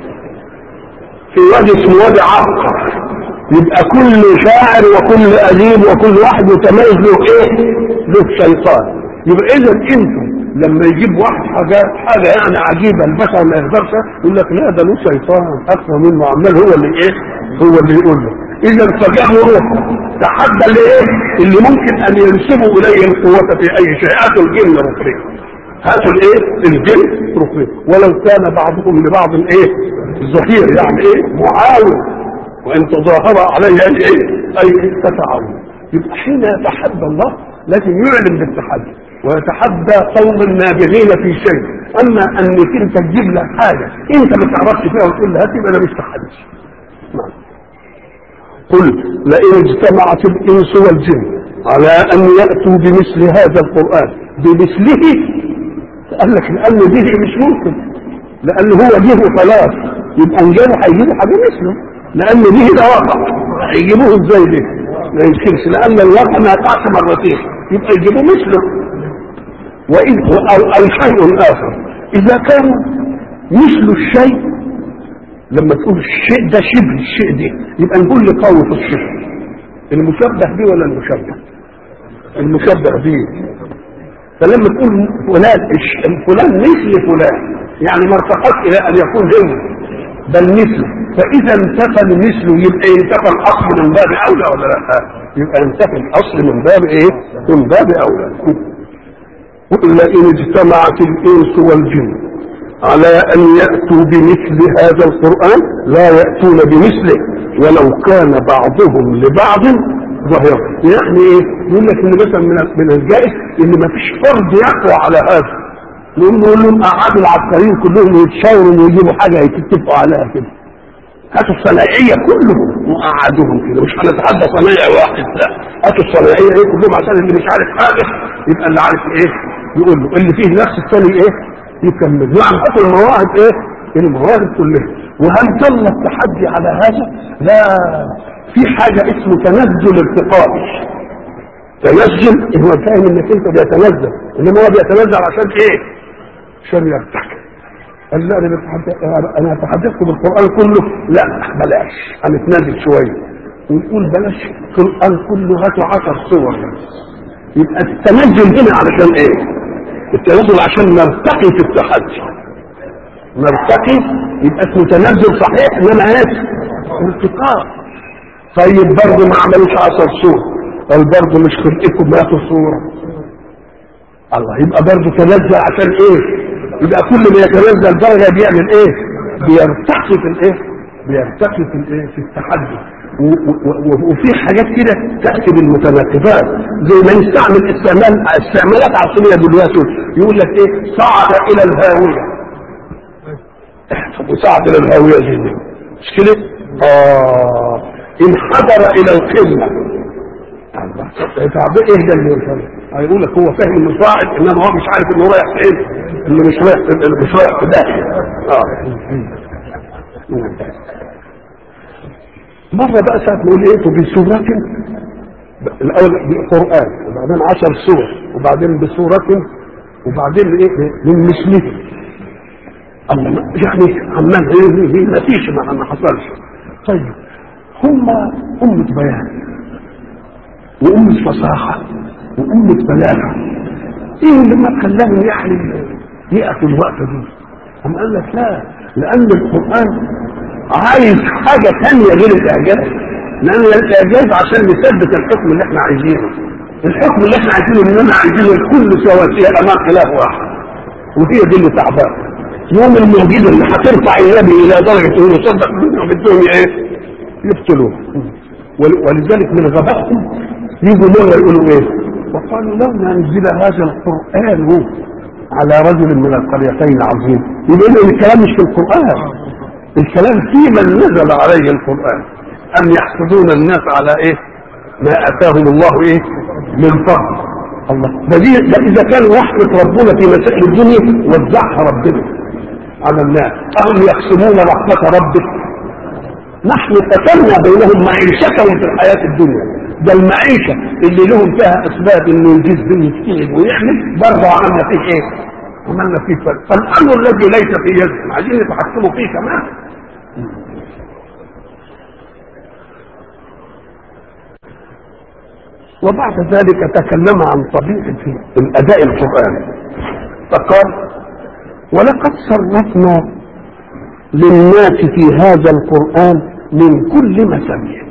في وادي اسمه وادي عبقر يبقى كل شاعر وكل اديب وكل واحد يتميز له ايه له شيطان يبقى اذا انتم لما يجيب واحد حاجه حاجه يعني عجيبه البشر ما يقدرش يقول لك لا ده له شيطان اكثر منه عمال هو اللي ايه هو اللي يقول له اذا فجاه روحه تحدى اللي ايه اللي ممكن ان ينسبوا اليه القوه في اي شيء هاتوا الجن ركرين هاتوا الايه الجن ركرين ولو كان بعضهم لبعض ايه ظهير يعني ايه معاون وان تظاهر عليه اي ايه اي تتعاون يبقى حين يتحدى الله لازم يعلن بالتحدي ويتحدى قوم نابغين في شيء اما انك انت تجيب لك حاجه انت ما تعرفش فيها وتقول لها تبقى انا مش تحدي نعم. قل لئن اجتمعت الانس والجن على ان ياتوا بمثل هذا القران بمثله قال لك لان به مش ممكن لان هو به خلاص يبقى ان جابوا هيجيبوا حاجه مثله لان به ده واقع هيجيبوه ازاي به ما يمكنش لان الواقع ما يقعش مرتين يبقى يجيبوا مثله وإن أو, أو شيء آخر إذا كان مثل الشيء لما تقول الشيء ده شبه الشيء ده يبقى نقول لقوي في الشبه المشبه به ولا المشبه المشبه به فلما تقول فلان فلان مثل فلان يعني ما ارتقت الى ان يكون هو بل مثله فاذا انتفى مثله يبقى ينتفى الاصل من باب اولى ولا لا يبقى ينتفى الاصل من باب ايه من باب اولى قل لئن اجتمعت الانس والجن على ان ياتوا بمثل هذا القران لا ياتون بمثله ولو كان بعضهم لبعض ظهيرا يعني ايه يقول لك ان مثلا من من الجائز ان ما فيش فرد يقوى على هذا نقول نقول لهم قعدوا العبقريين كلهم يتشاوروا ويجيبوا حاجه يتفقوا عليها كده هاتوا الصناعيه كلهم وقعدوهم كده مش هنتحدى صنايعي واحد لا هاتوا الصناعيه ايه كلهم عشان اللي مش عارف حاجه يبقى اللي عارف ايه يقول له اللي فيه نفس الثاني ايه يكمل يعني هاتوا المواهب ايه المواهب كلها وهل ظل التحدي على هذا لا في حاجة اسمه تنزل ارتقائي تنزل هو فاهم انك انت بيتنزل انما هو بيتنزل عشان ايه عشان يرتقي قال لا انا بتحدث انا اتحدثكم بالقران كله لا بلاش هنتنازل شويه ونقول بلاش القران كله هاتوا 10 صور يبقى التنزل هنا علشان ايه التنزل عشان نرتقي في التحدي نرتقي يبقى اسمه تنزل صحيح انما ايه ارتقاء طيب برضه ما عملوش 10 صور قال برضه مش خلقكم ماتوا صوره الله يبقى برضه تنزل عشان ايه يبقى كل ما يتنزل درجه بيعمل ايه بيرتقي في الايه بيرتقي في الايه في التحدي وفي حاجات كده تاتي بالمتناقضات زي ما نستعمل استعمال استعمالات عصريه دلوقتي يقول لك ايه صعد الى الهاويه وصعد الى الهاويه زي دي مش كده؟ اه انحدر الى القمه طب ايه ده اللي يوصل هيقول لك هو فاهم انه صاعد انما هو مش عارف انه رايح فين انه مش رايح اللي مش رايح في داخل اه مرة بقى ساعة نقول ايه بسورة الأول بالقرآن وبعدين عشر سور وبعدين بسورة وبعدين ايه من مثله الله يعني عمال ايه ما فيش ما حصلش طيب هم أمة بيان وأمة فصاحة وأمة بلاغة إيه اللي ما خلاهم يعني يقفوا الوقفة دي؟ هم قال لك لا لأن القرآن عايز حاجة ثانية غير الإعجاز لأن الإعجاز عشان نثبت الحكم اللي احنا عايزينه الحكم اللي احنا عايزينه اننا عايزينه الكل سواسية امام خلاف واحد وهي دي اللي تعبان يوم المعجزه اللي هترفع النبي الى درجه انه يصدق منهم بدهم ايه؟ يقتلوه ولذلك من غبائهم يجوا مره يقولوا ايه؟ وقالوا لولا نزل هذا القران على رجل من القريتين عظيم يبقى ان الكلام مش في القران الكلام في من نزل عليه القران ام يحسدون الناس على ايه؟ ما اتاهم الله ايه؟ من فضل الله ده, دي ده اذا كان رحمه ربنا في مسائل الدنيا وزعها ربنا على الناس اهم يقسمون رحمه ربك نحن قسمنا بينهم معيشتهم في الحياه الدنيا ده المعيشه اللي لهم فيها اسباب انه يجيز به يجتهد ويعمل برضه عملنا فيه ايه؟ عملنا فيه فرق فالامر الذي ليس في يدهم عايزين يتحكموا فيه كمان وبعد ذلك تكلم عن طبيعة الأداء القرآني فقال ولقد صرفنا للناس في هذا القرآن من كل مثل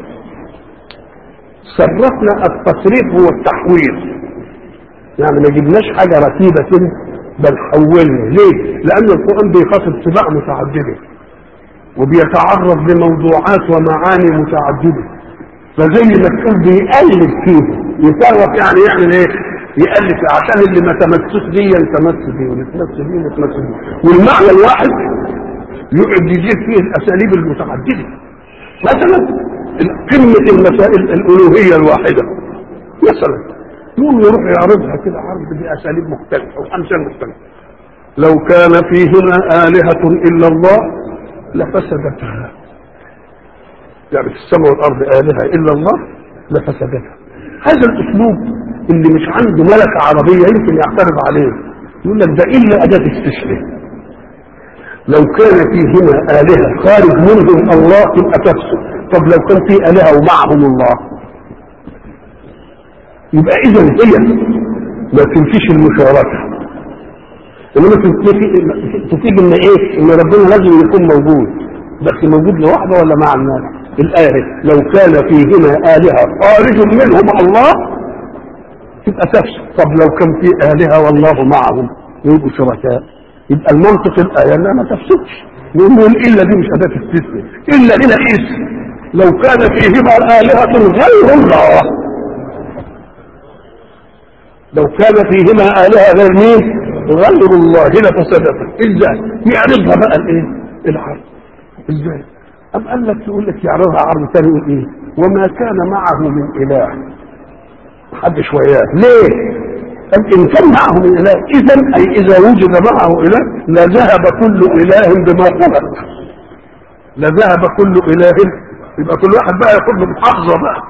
صرفنا التصريف هو التحويل يعني ما جبناش حاجة رتيبة كده بل حولنا ليه؟ لأن القرآن بيخاطب سباق متعددة وبيتعرض لموضوعات ومعاني متعددة فزي ما تكون بيألف فيه يتصرف يعني يعمل ايه؟ يألف عشان اللي ما تمسك بيه يتمس بيه واللي تمس بيه يتمس بيه والمعنى الواحد يقعد يجيب فيه الأساليب المتعددة مثلا قمة المسائل الألوهية الواحدة مثلا يوم يروح يعرضها كده عرض بأساليب مختلفة وأمثال مختلفة لو كان فيهما آلهة إلا الله لفسدتها يعني في السماء والارض الهه الا الله لفسدتها هذا الاسلوب اللي مش عنده ملكه عربيه يمكن يعترض عليه يقول لك ده الا اداه استثناء لو كان فيهما الهه خارج منهم الله تبقى تفسد طب لو كان في الهه ومعهم الله يبقى اذا هي ما تنفيش المشاركه انما تفيد ان ايه ان ربنا لازم يكون موجود بس موجود لوحده ولا مع الناس الآية لو كان فيهما آلهة خارج منهم الله تبقى تفسد طب لو كان في آلهة والله معهم يبقوا شركاء يبقى المنطق الآية لا ما تفسدش نقول إلا دي مش أداة استثناء إلا هنا اسم لو كان فيهما آلهة غير الله لو كان فيهما آلهة غير مين؟ غير الله لفسدتها ازاي؟ يعرضها بقى الايه؟ العرض ازاي؟ أم قال لك يقول لك يعرضها عرض ثاني يقول ايه وما كان معه من اله حد شويات ليه قال ان كان معه من اله اذا اي اذا وجد معه اله لذهب كل اله بما خلق لذهب كل اله يبقى كل واحد بقى ياخد له محافظه بقى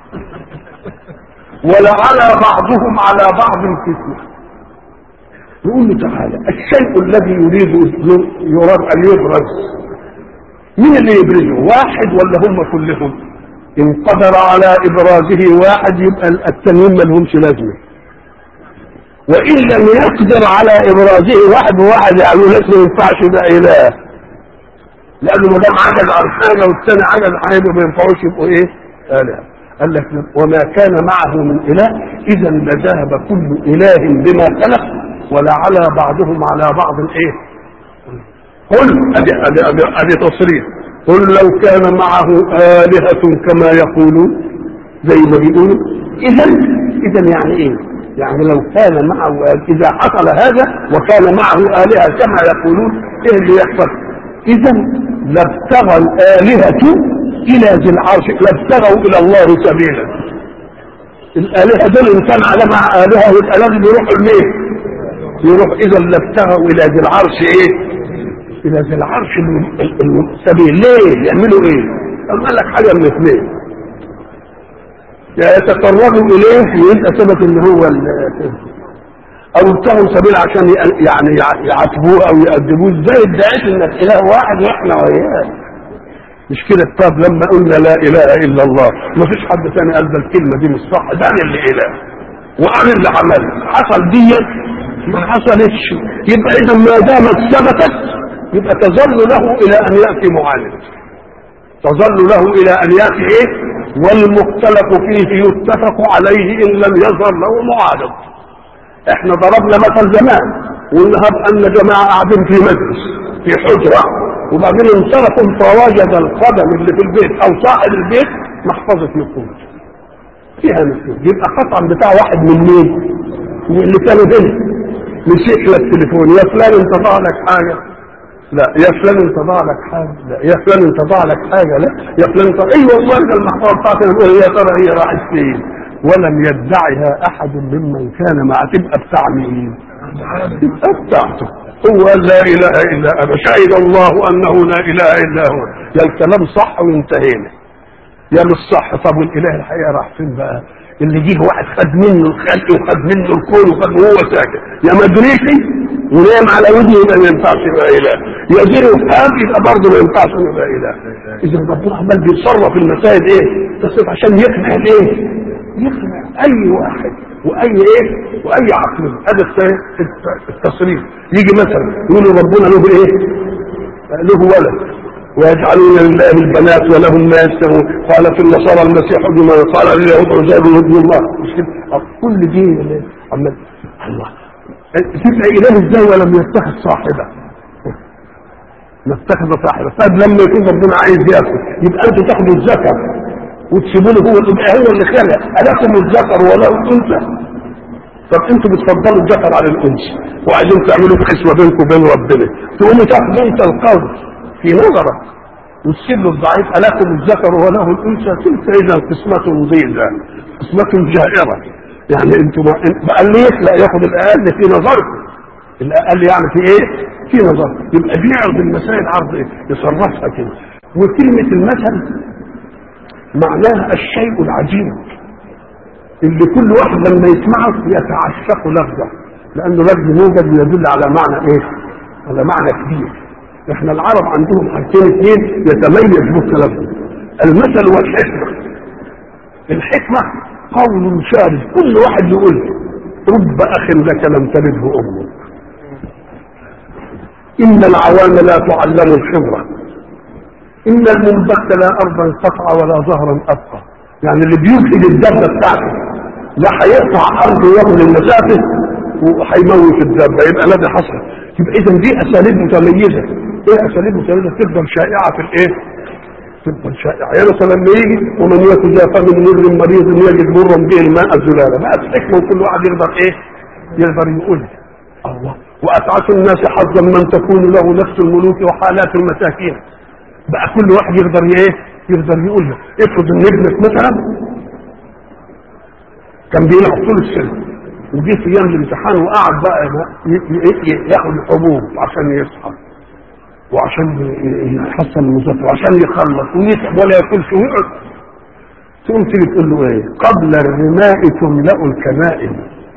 ولعلى بعضهم على بعض فتنه يقول له تعالى الشيء الذي يريد يراد ان يبرز مين اللي يبرزه واحد ولا هم كلهم ان قدر على ابرازه واحد يبقى التانيين ما لهمش لازمه وان لم يقدر على ابرازه واحد وواحد يعني لك ما ينفعش ده اله لانه ما دام عجز عن حاجه والثاني عجز عن حاجه ما ينفعوش يبقوا ايه؟ اله قال لك وما كان معه من اله اذا لذهب كل اله بما خلق ولعلى بعضهم على بعض ايه؟ قل ادي ادي ادي, أدي تصريح قل لو كان معه آلهة كما يقولون زي ما بيقولوا إذا إذا يعني إيه؟ يعني لو كان معه إذا حصل هذا وكان معه آلهة كما يقولون إيه اللي يحصل؟ إذا لابتغى الآلهة إلى ذي العرش لابتغوا إلى الله سبيلا الآلهة دول إن كان على مع آلهة يبقى لازم يروحوا لمين؟ يروح إذا لابتغوا إلى ذي العرش إيه؟ الى ذي العرش السبيل ليه يعملوا ايه قال لك حاجه من اثنين يا يتقربوا اليه ويبقى ثبت ان هو او ابتغوا سبيل عشان يعني يعاتبوه او يأدبوه ازاي ادعيت انك اله واحد واحنا وياه مش كده طب لما قلنا لا اله الا الله ما فيش حد ثاني قال ده الكلمه دي مش صح ده انا اللي اله وانا اللي عملت حصل دي ما حصلتش يبقى اذا ما دامت ثبتت يبقى تظل له الى ان ياتي معاند تظل له الى ان ياتي ايه والمختلف فيه يتفق عليه ان لم يظهر له معارض احنا ضربنا مثل زمان ونهب ان جماعه قاعدين في مجلس في حجره وبعدين انصرفوا فوجد القدم اللي في البيت او صاحب البيت محفظه نقود فيها نقود يبقى قطعا بتاع واحد من مين؟ من اللي كانوا هنا مسك لك تليفون يا فلان انت ضاع لك حاجه لا يا فلان انت ضاع لك حاجه لا يا فلان انت ضاع لك حاجه لا يا فلان انت اي والله ده المحفظه بتاعتي نقول يا ترى هي راحت فين ولم يدعها احد ممن كان مع تبقى بتاع مين تبقى بتاعته هو لا اله الا انا شهد الله انه لا اله الا هو يا الكلام صح وانتهينا يا مش صح طب والاله الحقيقه راح فين بقى اللي جه واحد خد منه الخلق وخد منه الكون وخد وهو ساكت يا مدريسي ونام على وجهه يبقى ما ينفعش يبقى اله يا جري وفهم يبقى برضه ما ينفعش يبقى اله اذا ربنا عمال بيتصرف المسائل ايه تصرف عشان يقنع الايه يقنع اي واحد واي ايه واي عقل هذا التصريف يجي مثلا يقولوا ربنا له ايه له ولد ويجعلون لله البنات ولهم ما يستمعون قالت النصارى المسيح ابن الله قال اليهود عزير ابن الله مش كده كل دي عمال الله تبقى اله ازاي ولم يتخذ صاحبه ما اتخذ صاحبه طيب لما يكون ربنا عايز ياكل يبقى انتوا تاخدوا الذكر وتسيبوا له هو يبقى هو اللي خلق الكم الذكر وله الانثى طب انتوا بتفضلوا الذكر على الانثى وعايزين تعملوا قسمه بينكم وبين ربنا تقوموا تاخدوا انت القول في نظرك وتسيب له الضعيف ألكم الذكر وله الأنثى تلك إذا قسمة ضيزة قسمة جائرة يعني انتم بقى اللي يخلق ياخد الأقل في نظركم الأقل يعني في إيه؟ في نظركم يبقى بيعرض المسائل عرض إيه؟ يصرفها كده وكلمة المثل معناها الشيء العجيب اللي كل واحد لما يسمعه يتعشق لفظه لأنه لفظ موجد يدل على معنى إيه؟ على معنى كبير احنا العرب عندهم حاجتين اثنين يتميز بالتلفظ المثل والحكمه الحكمه قول شارد كل واحد يقول رب اخ لك لم تلده امك ان العوام لا تعلم الخبره ان المنبت لا ارضا قطع ولا ظهرا ابقى يعني اللي بيفسد الدابه بتاعته لا هيقطع ارض ياخد المسافه وهيموت الدابه يبقى لا ده حصل يبقى اذا دي اساليب متميزه ايه اساليب متميزه تفضل شائعه في الايه؟ تفضل شائعه يعني مثلا لما يجي ومن يتجافى من مر مريض يجد مرا به الماء الزلاله بقت حكمه وكل واحد يقدر ايه؟ يقدر يقول الله واتعس الناس حظا من تكون له نفس الملوك وحالات المساكين بقى كل واحد يقدر ايه؟ يقدر يقول له افرض ان ابنك مثلا كان بيلعب طول السنه وجه في ايام الامتحان وقعد بقى ياخد الحبوب عشان يصحى وعشان يحصل المذاكره وعشان يخلص ويتعب ولا ياكلش ويقعد تقوم تيجي تقول له ايه؟ قبل الرماء تملا الكمائن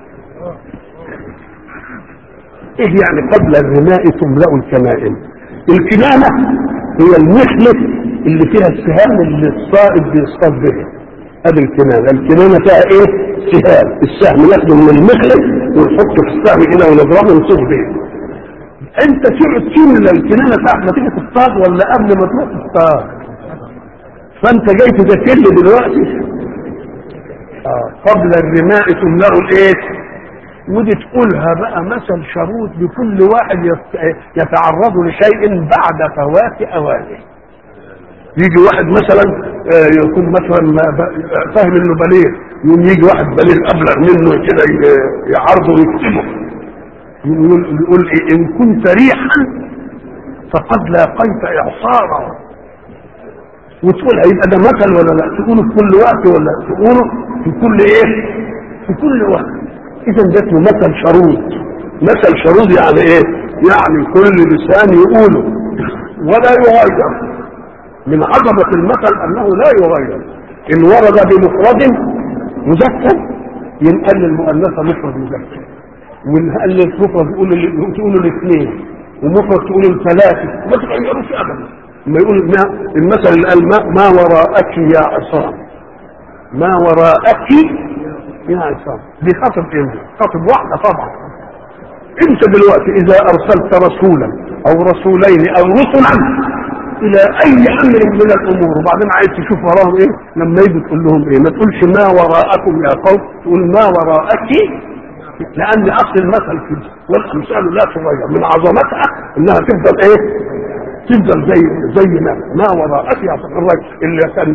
ايه يعني قبل الرماء تملا الكمائن؟ الكمامه هي المخلف اللي فيها السهام اللي الصائد بيصطاد به ادي الكمامه الكمامه فيها ايه؟ سهام السهم ناخده من المخلف ونحطه في السهم كده ونضربه ونصوص به انت تقعد تملى الكنانه ساعه ما تيجي تصطاد ولا قبل ما تروح تصطاد فانت جاي تذاكر لي دلوقتي آه. قبل الرماء تملأ الايه ودي تقولها بقى مثل شروط لكل واحد يتعرض لشيء بعد فوات اوانه يجي واحد مثلا يكون مثلا فاهم انه بليغ يقوم يجي واحد بليغ ابلغ منه كده يعرضه ويكتبه يقول يقول إيه ان كنت ريحا فقد لاقيت اعصارا وتقول يبقى ده مثل ولا لا تقوله في كل وقت ولا تقوله في كل ايه في كل وقت اذا ده اسمه مثل شرود مثل شرود يعني ايه يعني كل لسان يقوله ولا يغير من عظمة المثل انه لا يغير ان ورد بمفرد مذكر ينقل المؤنثة مفرد مذكر ونقلل مفرد تقول تقول الاثنين ومفرد تقول الثلاثه ما تغيروش ابدا لما يقول ما المثل اللي قال ما, ما وراءك يا عصام ما وراءك يا عصام دي خاطب ايه خاطب واحده طبعا انت دلوقتي اذا ارسلت رسولا او رسولين او رسلا الى اي امر من الامور وبعدين عايز تشوف وراهم ايه لما يجي تقول لهم ايه ما تقولش ما وراءكم يا قوم تقول ما وراءك لان اصل المثل كده والامثال لا تغير من عظمتها انها تفضل ايه تفضل زي زي ما ما وراءك يا الراجل اللي كان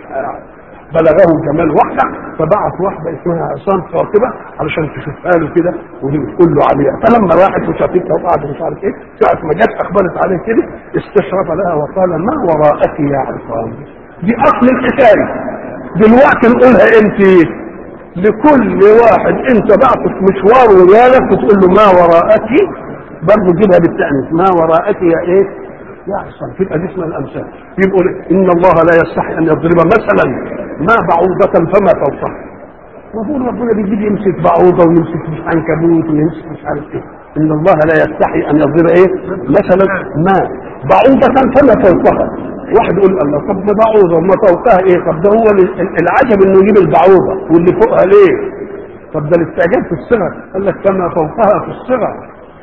بلغه جمال واحدة فبعث واحدة اسمها عصام خاطبة علشان تشوفها له كده وتقول له عليها فلما راحت وشافتها وقعدت مش عارف ايه ساعة ما جت اخبرت عليه كده استشرف لها وقال ما وراءك يا عصام دي اصل الحكاية دلوقتي نقولها انت لكل واحد انت بعثت مشوار ويالك وتقول له ما وراءك برضه جيبها بالتأنيث ما وراءك يا ايه يا عصام تبقى دي اسمها الامثال يقول ان الله لا يستحي ان يضرب مثلا ما بعوضة فما فوقها المفروض ربنا بيجيب يمسك بعوضة ويمسك مش عنكبوت ويمسك مش عارف ايه ان الله لا يستحي ان يضرب ايه مثلا ما بعوضة فما فوقها واحد يقول الله طب ده بعوضة وما فوقها ايه طب ده هو العجب انه يجيب البعوضة واللي فوقها ليه طب ده الاستعجاب في الصغر قال لك فما فوقها في الصغر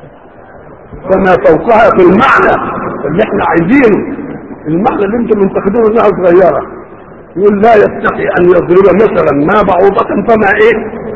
فما فوقها في المعنى اللي احنا عايزينه المعنى اللي انتم منتقدينه انها صغيره يقول لا يستحي ان يضرب مثلا ما بعوضة فما ايه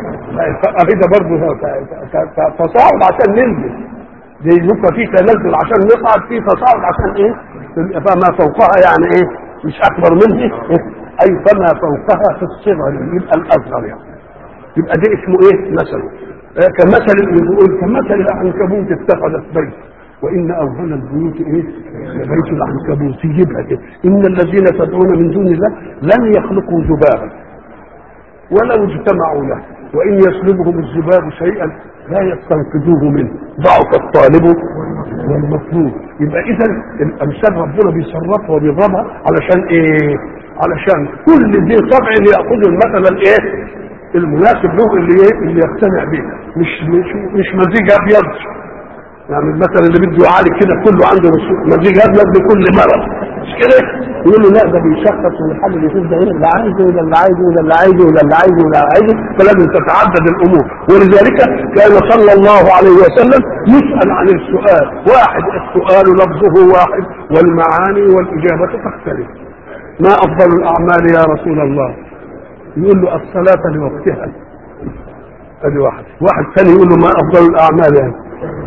ده برضه تصاعد عشان ننزل دي يبقى في تنزل عشان نصعد في تصاعد عشان ايه فما فوقها يعني ايه مش اكبر منه إيه؟ اي فما فوقها في الصغر يبقى الاصغر يعني يبقى ده اسمه ايه مثلا كمثل يقول كمثل العنكبوت اتخذت بيت وان اوهن البيوت ايه بيت العنكبوت يجيبها كده ان الذين تدعون من دون الله لن يخلقوا ذبابا ولو اجتمعوا له وان يسلبهم الذباب شيئا لا يستنقذوه منه ضعف الطالب والمطلوب يبقى اذا الامثال ربنا بيصرفها وبيضربها علشان ايه علشان كل ذي طبع ياخذ المثل الايه المناسب له اللي ايه اللي يقتنع به مش مش مش مزيج ابيض يعني المثل اللي بده يعالج كده كله عنده مزيج ابيض لكل مرض مش كده يقول له لا ده بيشخص ويحلل يشوف ده ايه اللي عايزه وده اللي عايزه وده اللي عايزه وده اللي عايزه وده اللي عايزه فلازم تتعدد الامور ولذلك كان صلى الله عليه وسلم يسال عن السؤال واحد السؤال لفظه واحد والمعاني والاجابه تختلف ما افضل الاعمال يا رسول الله يقول له الصلاة لوقتها ادي واحد واحد ثاني يقول له ما افضل الاعمال يعني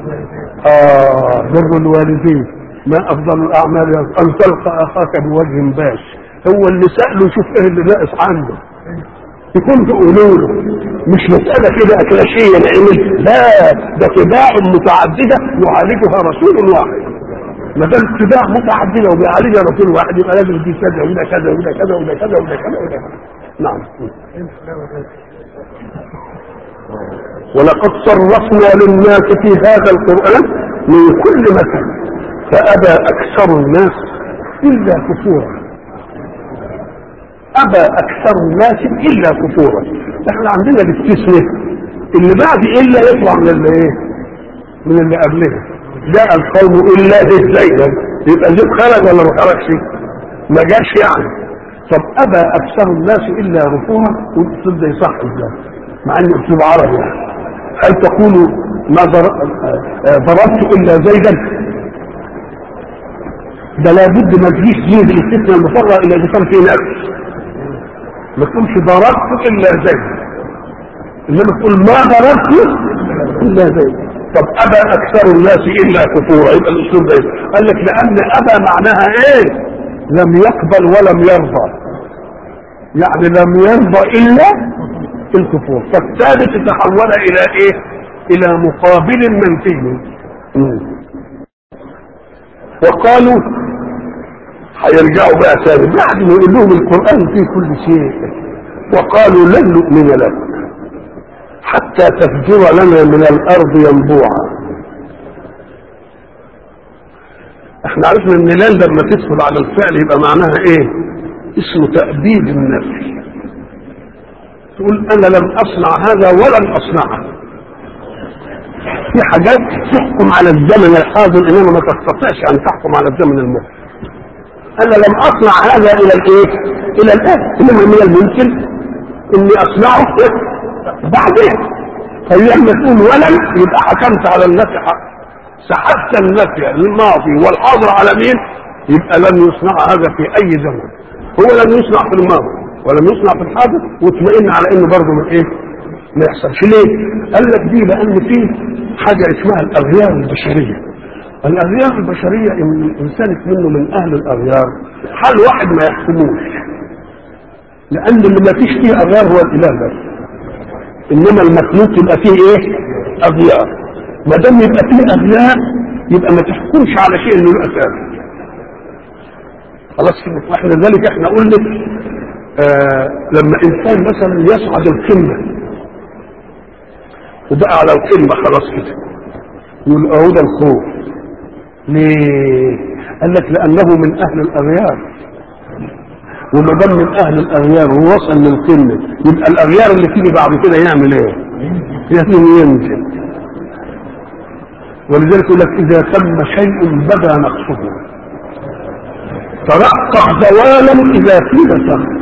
اه بر الوالدين ما افضل الاعمال يعني ان تلقى اخاك بوجه باش هو اللي ساله شوف ايه اللي ناقص عنده يكون تقولوا له مش مسألة كده أكلاشية نعمل لا ده تباع متعددة يعالجها رسول واحد ما دام اتباع متعددة وبيعالجها رسول واحد يبقى لازم دي كذا وده كذا وده كذا وده كذا وده كذا وده كذا نعم ولقد صرفنا للناس في هذا القرآن من كل مثل فأبى أكثر الناس إلا كفورا أبى أكثر الناس إلا كفورا احنا عندنا الاستثناء اللي بعد إلا يطلع من اللي إيه من اللي قبلها جاء القوم إلا زيدا يبقى زيد خرج ولا ما خرجش ما جاش يعني طب ابى اكثر الناس الا ركوعا والاسلوب ده يصح ازاي؟ مع انه اسلوب عربي يعني هل تقول ما ضربت الا زيدا؟ ده لابد ما تجيش زيد الاستثناء المفرغ الا اذا كان في نفس ما تقولش ضربت الا زيد انما تقول ما ضربت الا زيد طب ابى اكثر الناس الا كفورا يبقى الاسلوب ده قال لك لان ابى معناها ايه؟ لم يقبل ولم يرضى يعني لم يرضى الا الكفور فالثالث تحول الى ايه الى مقابل منفي وقالوا هيرجعوا بقى ثاني بعد ما يقول لهم القران فيه كل شيء وقالوا لن نؤمن لك حتى تفجر لنا من الارض ينبوعا احنا عرفنا ان لان لما تدخل على الفعل يبقى معناها ايه اسمه تأبيد النفي تقول انا لم اصنع هذا ولن اصنعه في حاجات تحكم على الزمن الحاضر انما ما تستطيعش ان تحكم على الزمن الماضي انا لم اصنع هذا الى الايه الى الان انما من الممكن اني اصنعه بعدين فلما تقول ولم يبقى حكمت على النفي حق سحبت النفي الماضي والحاضر على مين يبقى لم يصنع هذا في اي زمن هو لم يصنع في الماضي ولم يصنع في الحاضر واطمئن على انه برضه من ايه ما يحصلش ليه قال لك دي لان في حاجه اسمها الاغيار البشريه الاغيار البشريه ان الانسان منه من اهل الاغيار حال واحد ما يحكموش لان اللي ما فيش فيه اغيار هو الاله بس انما المخلوق يبقى فيه ايه اغيار ما دام يبقى فيه اغيار يبقى ما تحكمش على شيء انه له اساس خلاص كده واحنا ذلك احنا قلنا آه لما انسان مثلا يصعد القمه وبقى على القمه خلاص كده يقول اهو ده الخوف ليه؟ قال لك لانه من اهل الاغيار وما دام من اهل الاغيار ووصل للقمه يبقى الاغيار اللي تيجي بعد كده يعمل ايه؟ لازم ينزل ولذلك يقول لك اذا تم شيء بدا نقصه ترقق زوالا اذا قيل تم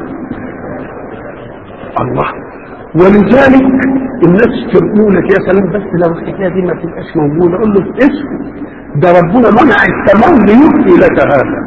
الله ولذلك الناس تقول لك يا سلام بس لو الحكايه دي ما تبقاش موجوده قول له اسكت ده ربنا منع التمام ليبقي لك هذا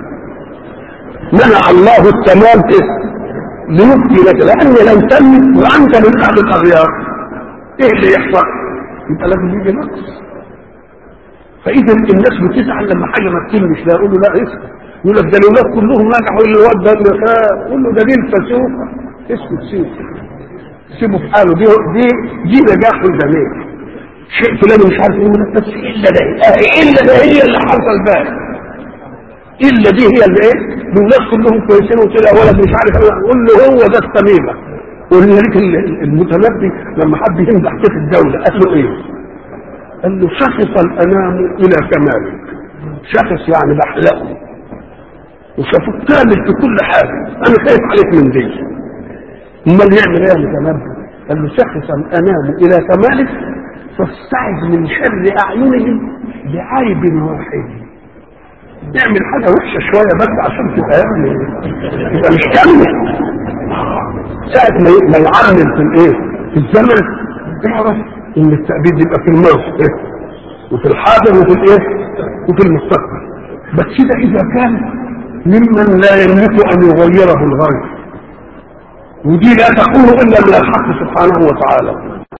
منع الله التمام ليبقي لك لان لم تمت وانت من اهل الاغيار ايه اللي يحصل؟ يبقى لازم يجي نقص فاذا الناس بتزعل لما حاجه ما تتمش لا يقول له لا اسكت يقول لك ده الاولاد كلهم نجحوا اللي الواد ده اللي خاف يقول له ده دي الفسوقه اسكت سيبه سيبه في حاله دي دي دي نجاح وجميل شيء فلان مش عارف يقول لك بس الا ده الا ده هي اللي حصل بقى الا دي هي اللي ايه الناس كلهم كويسين وطلع ولد مش عارف قول له هو ده التميمه ولذلك المتنبي لما حب يمدح كيف الدوله قال له ايه؟ قال له شخص الانام الى كمالك شخص يعني بحلقه وشافوك كامل في كل حاجه انا خايف عليك من دي امال يعمل ايه المتنبي؟ قال له شخص الانام الى كمالك فاستعذ من شر اعينهم بعيب واحد يعمل حاجه وحشه شويه بس عشان تبقى يعني يبقى مش كامل ساعه ما ما يعمل في الايه؟ في الزمن اعرف ان التأبيد يبقى في الماضي وفي الحاضر وفي الايه؟ وفي المستقبل بس ده اذا كان ممن لا يملك ان يغيره الغير ودي لا تكون الا من الحق سبحانه وتعالى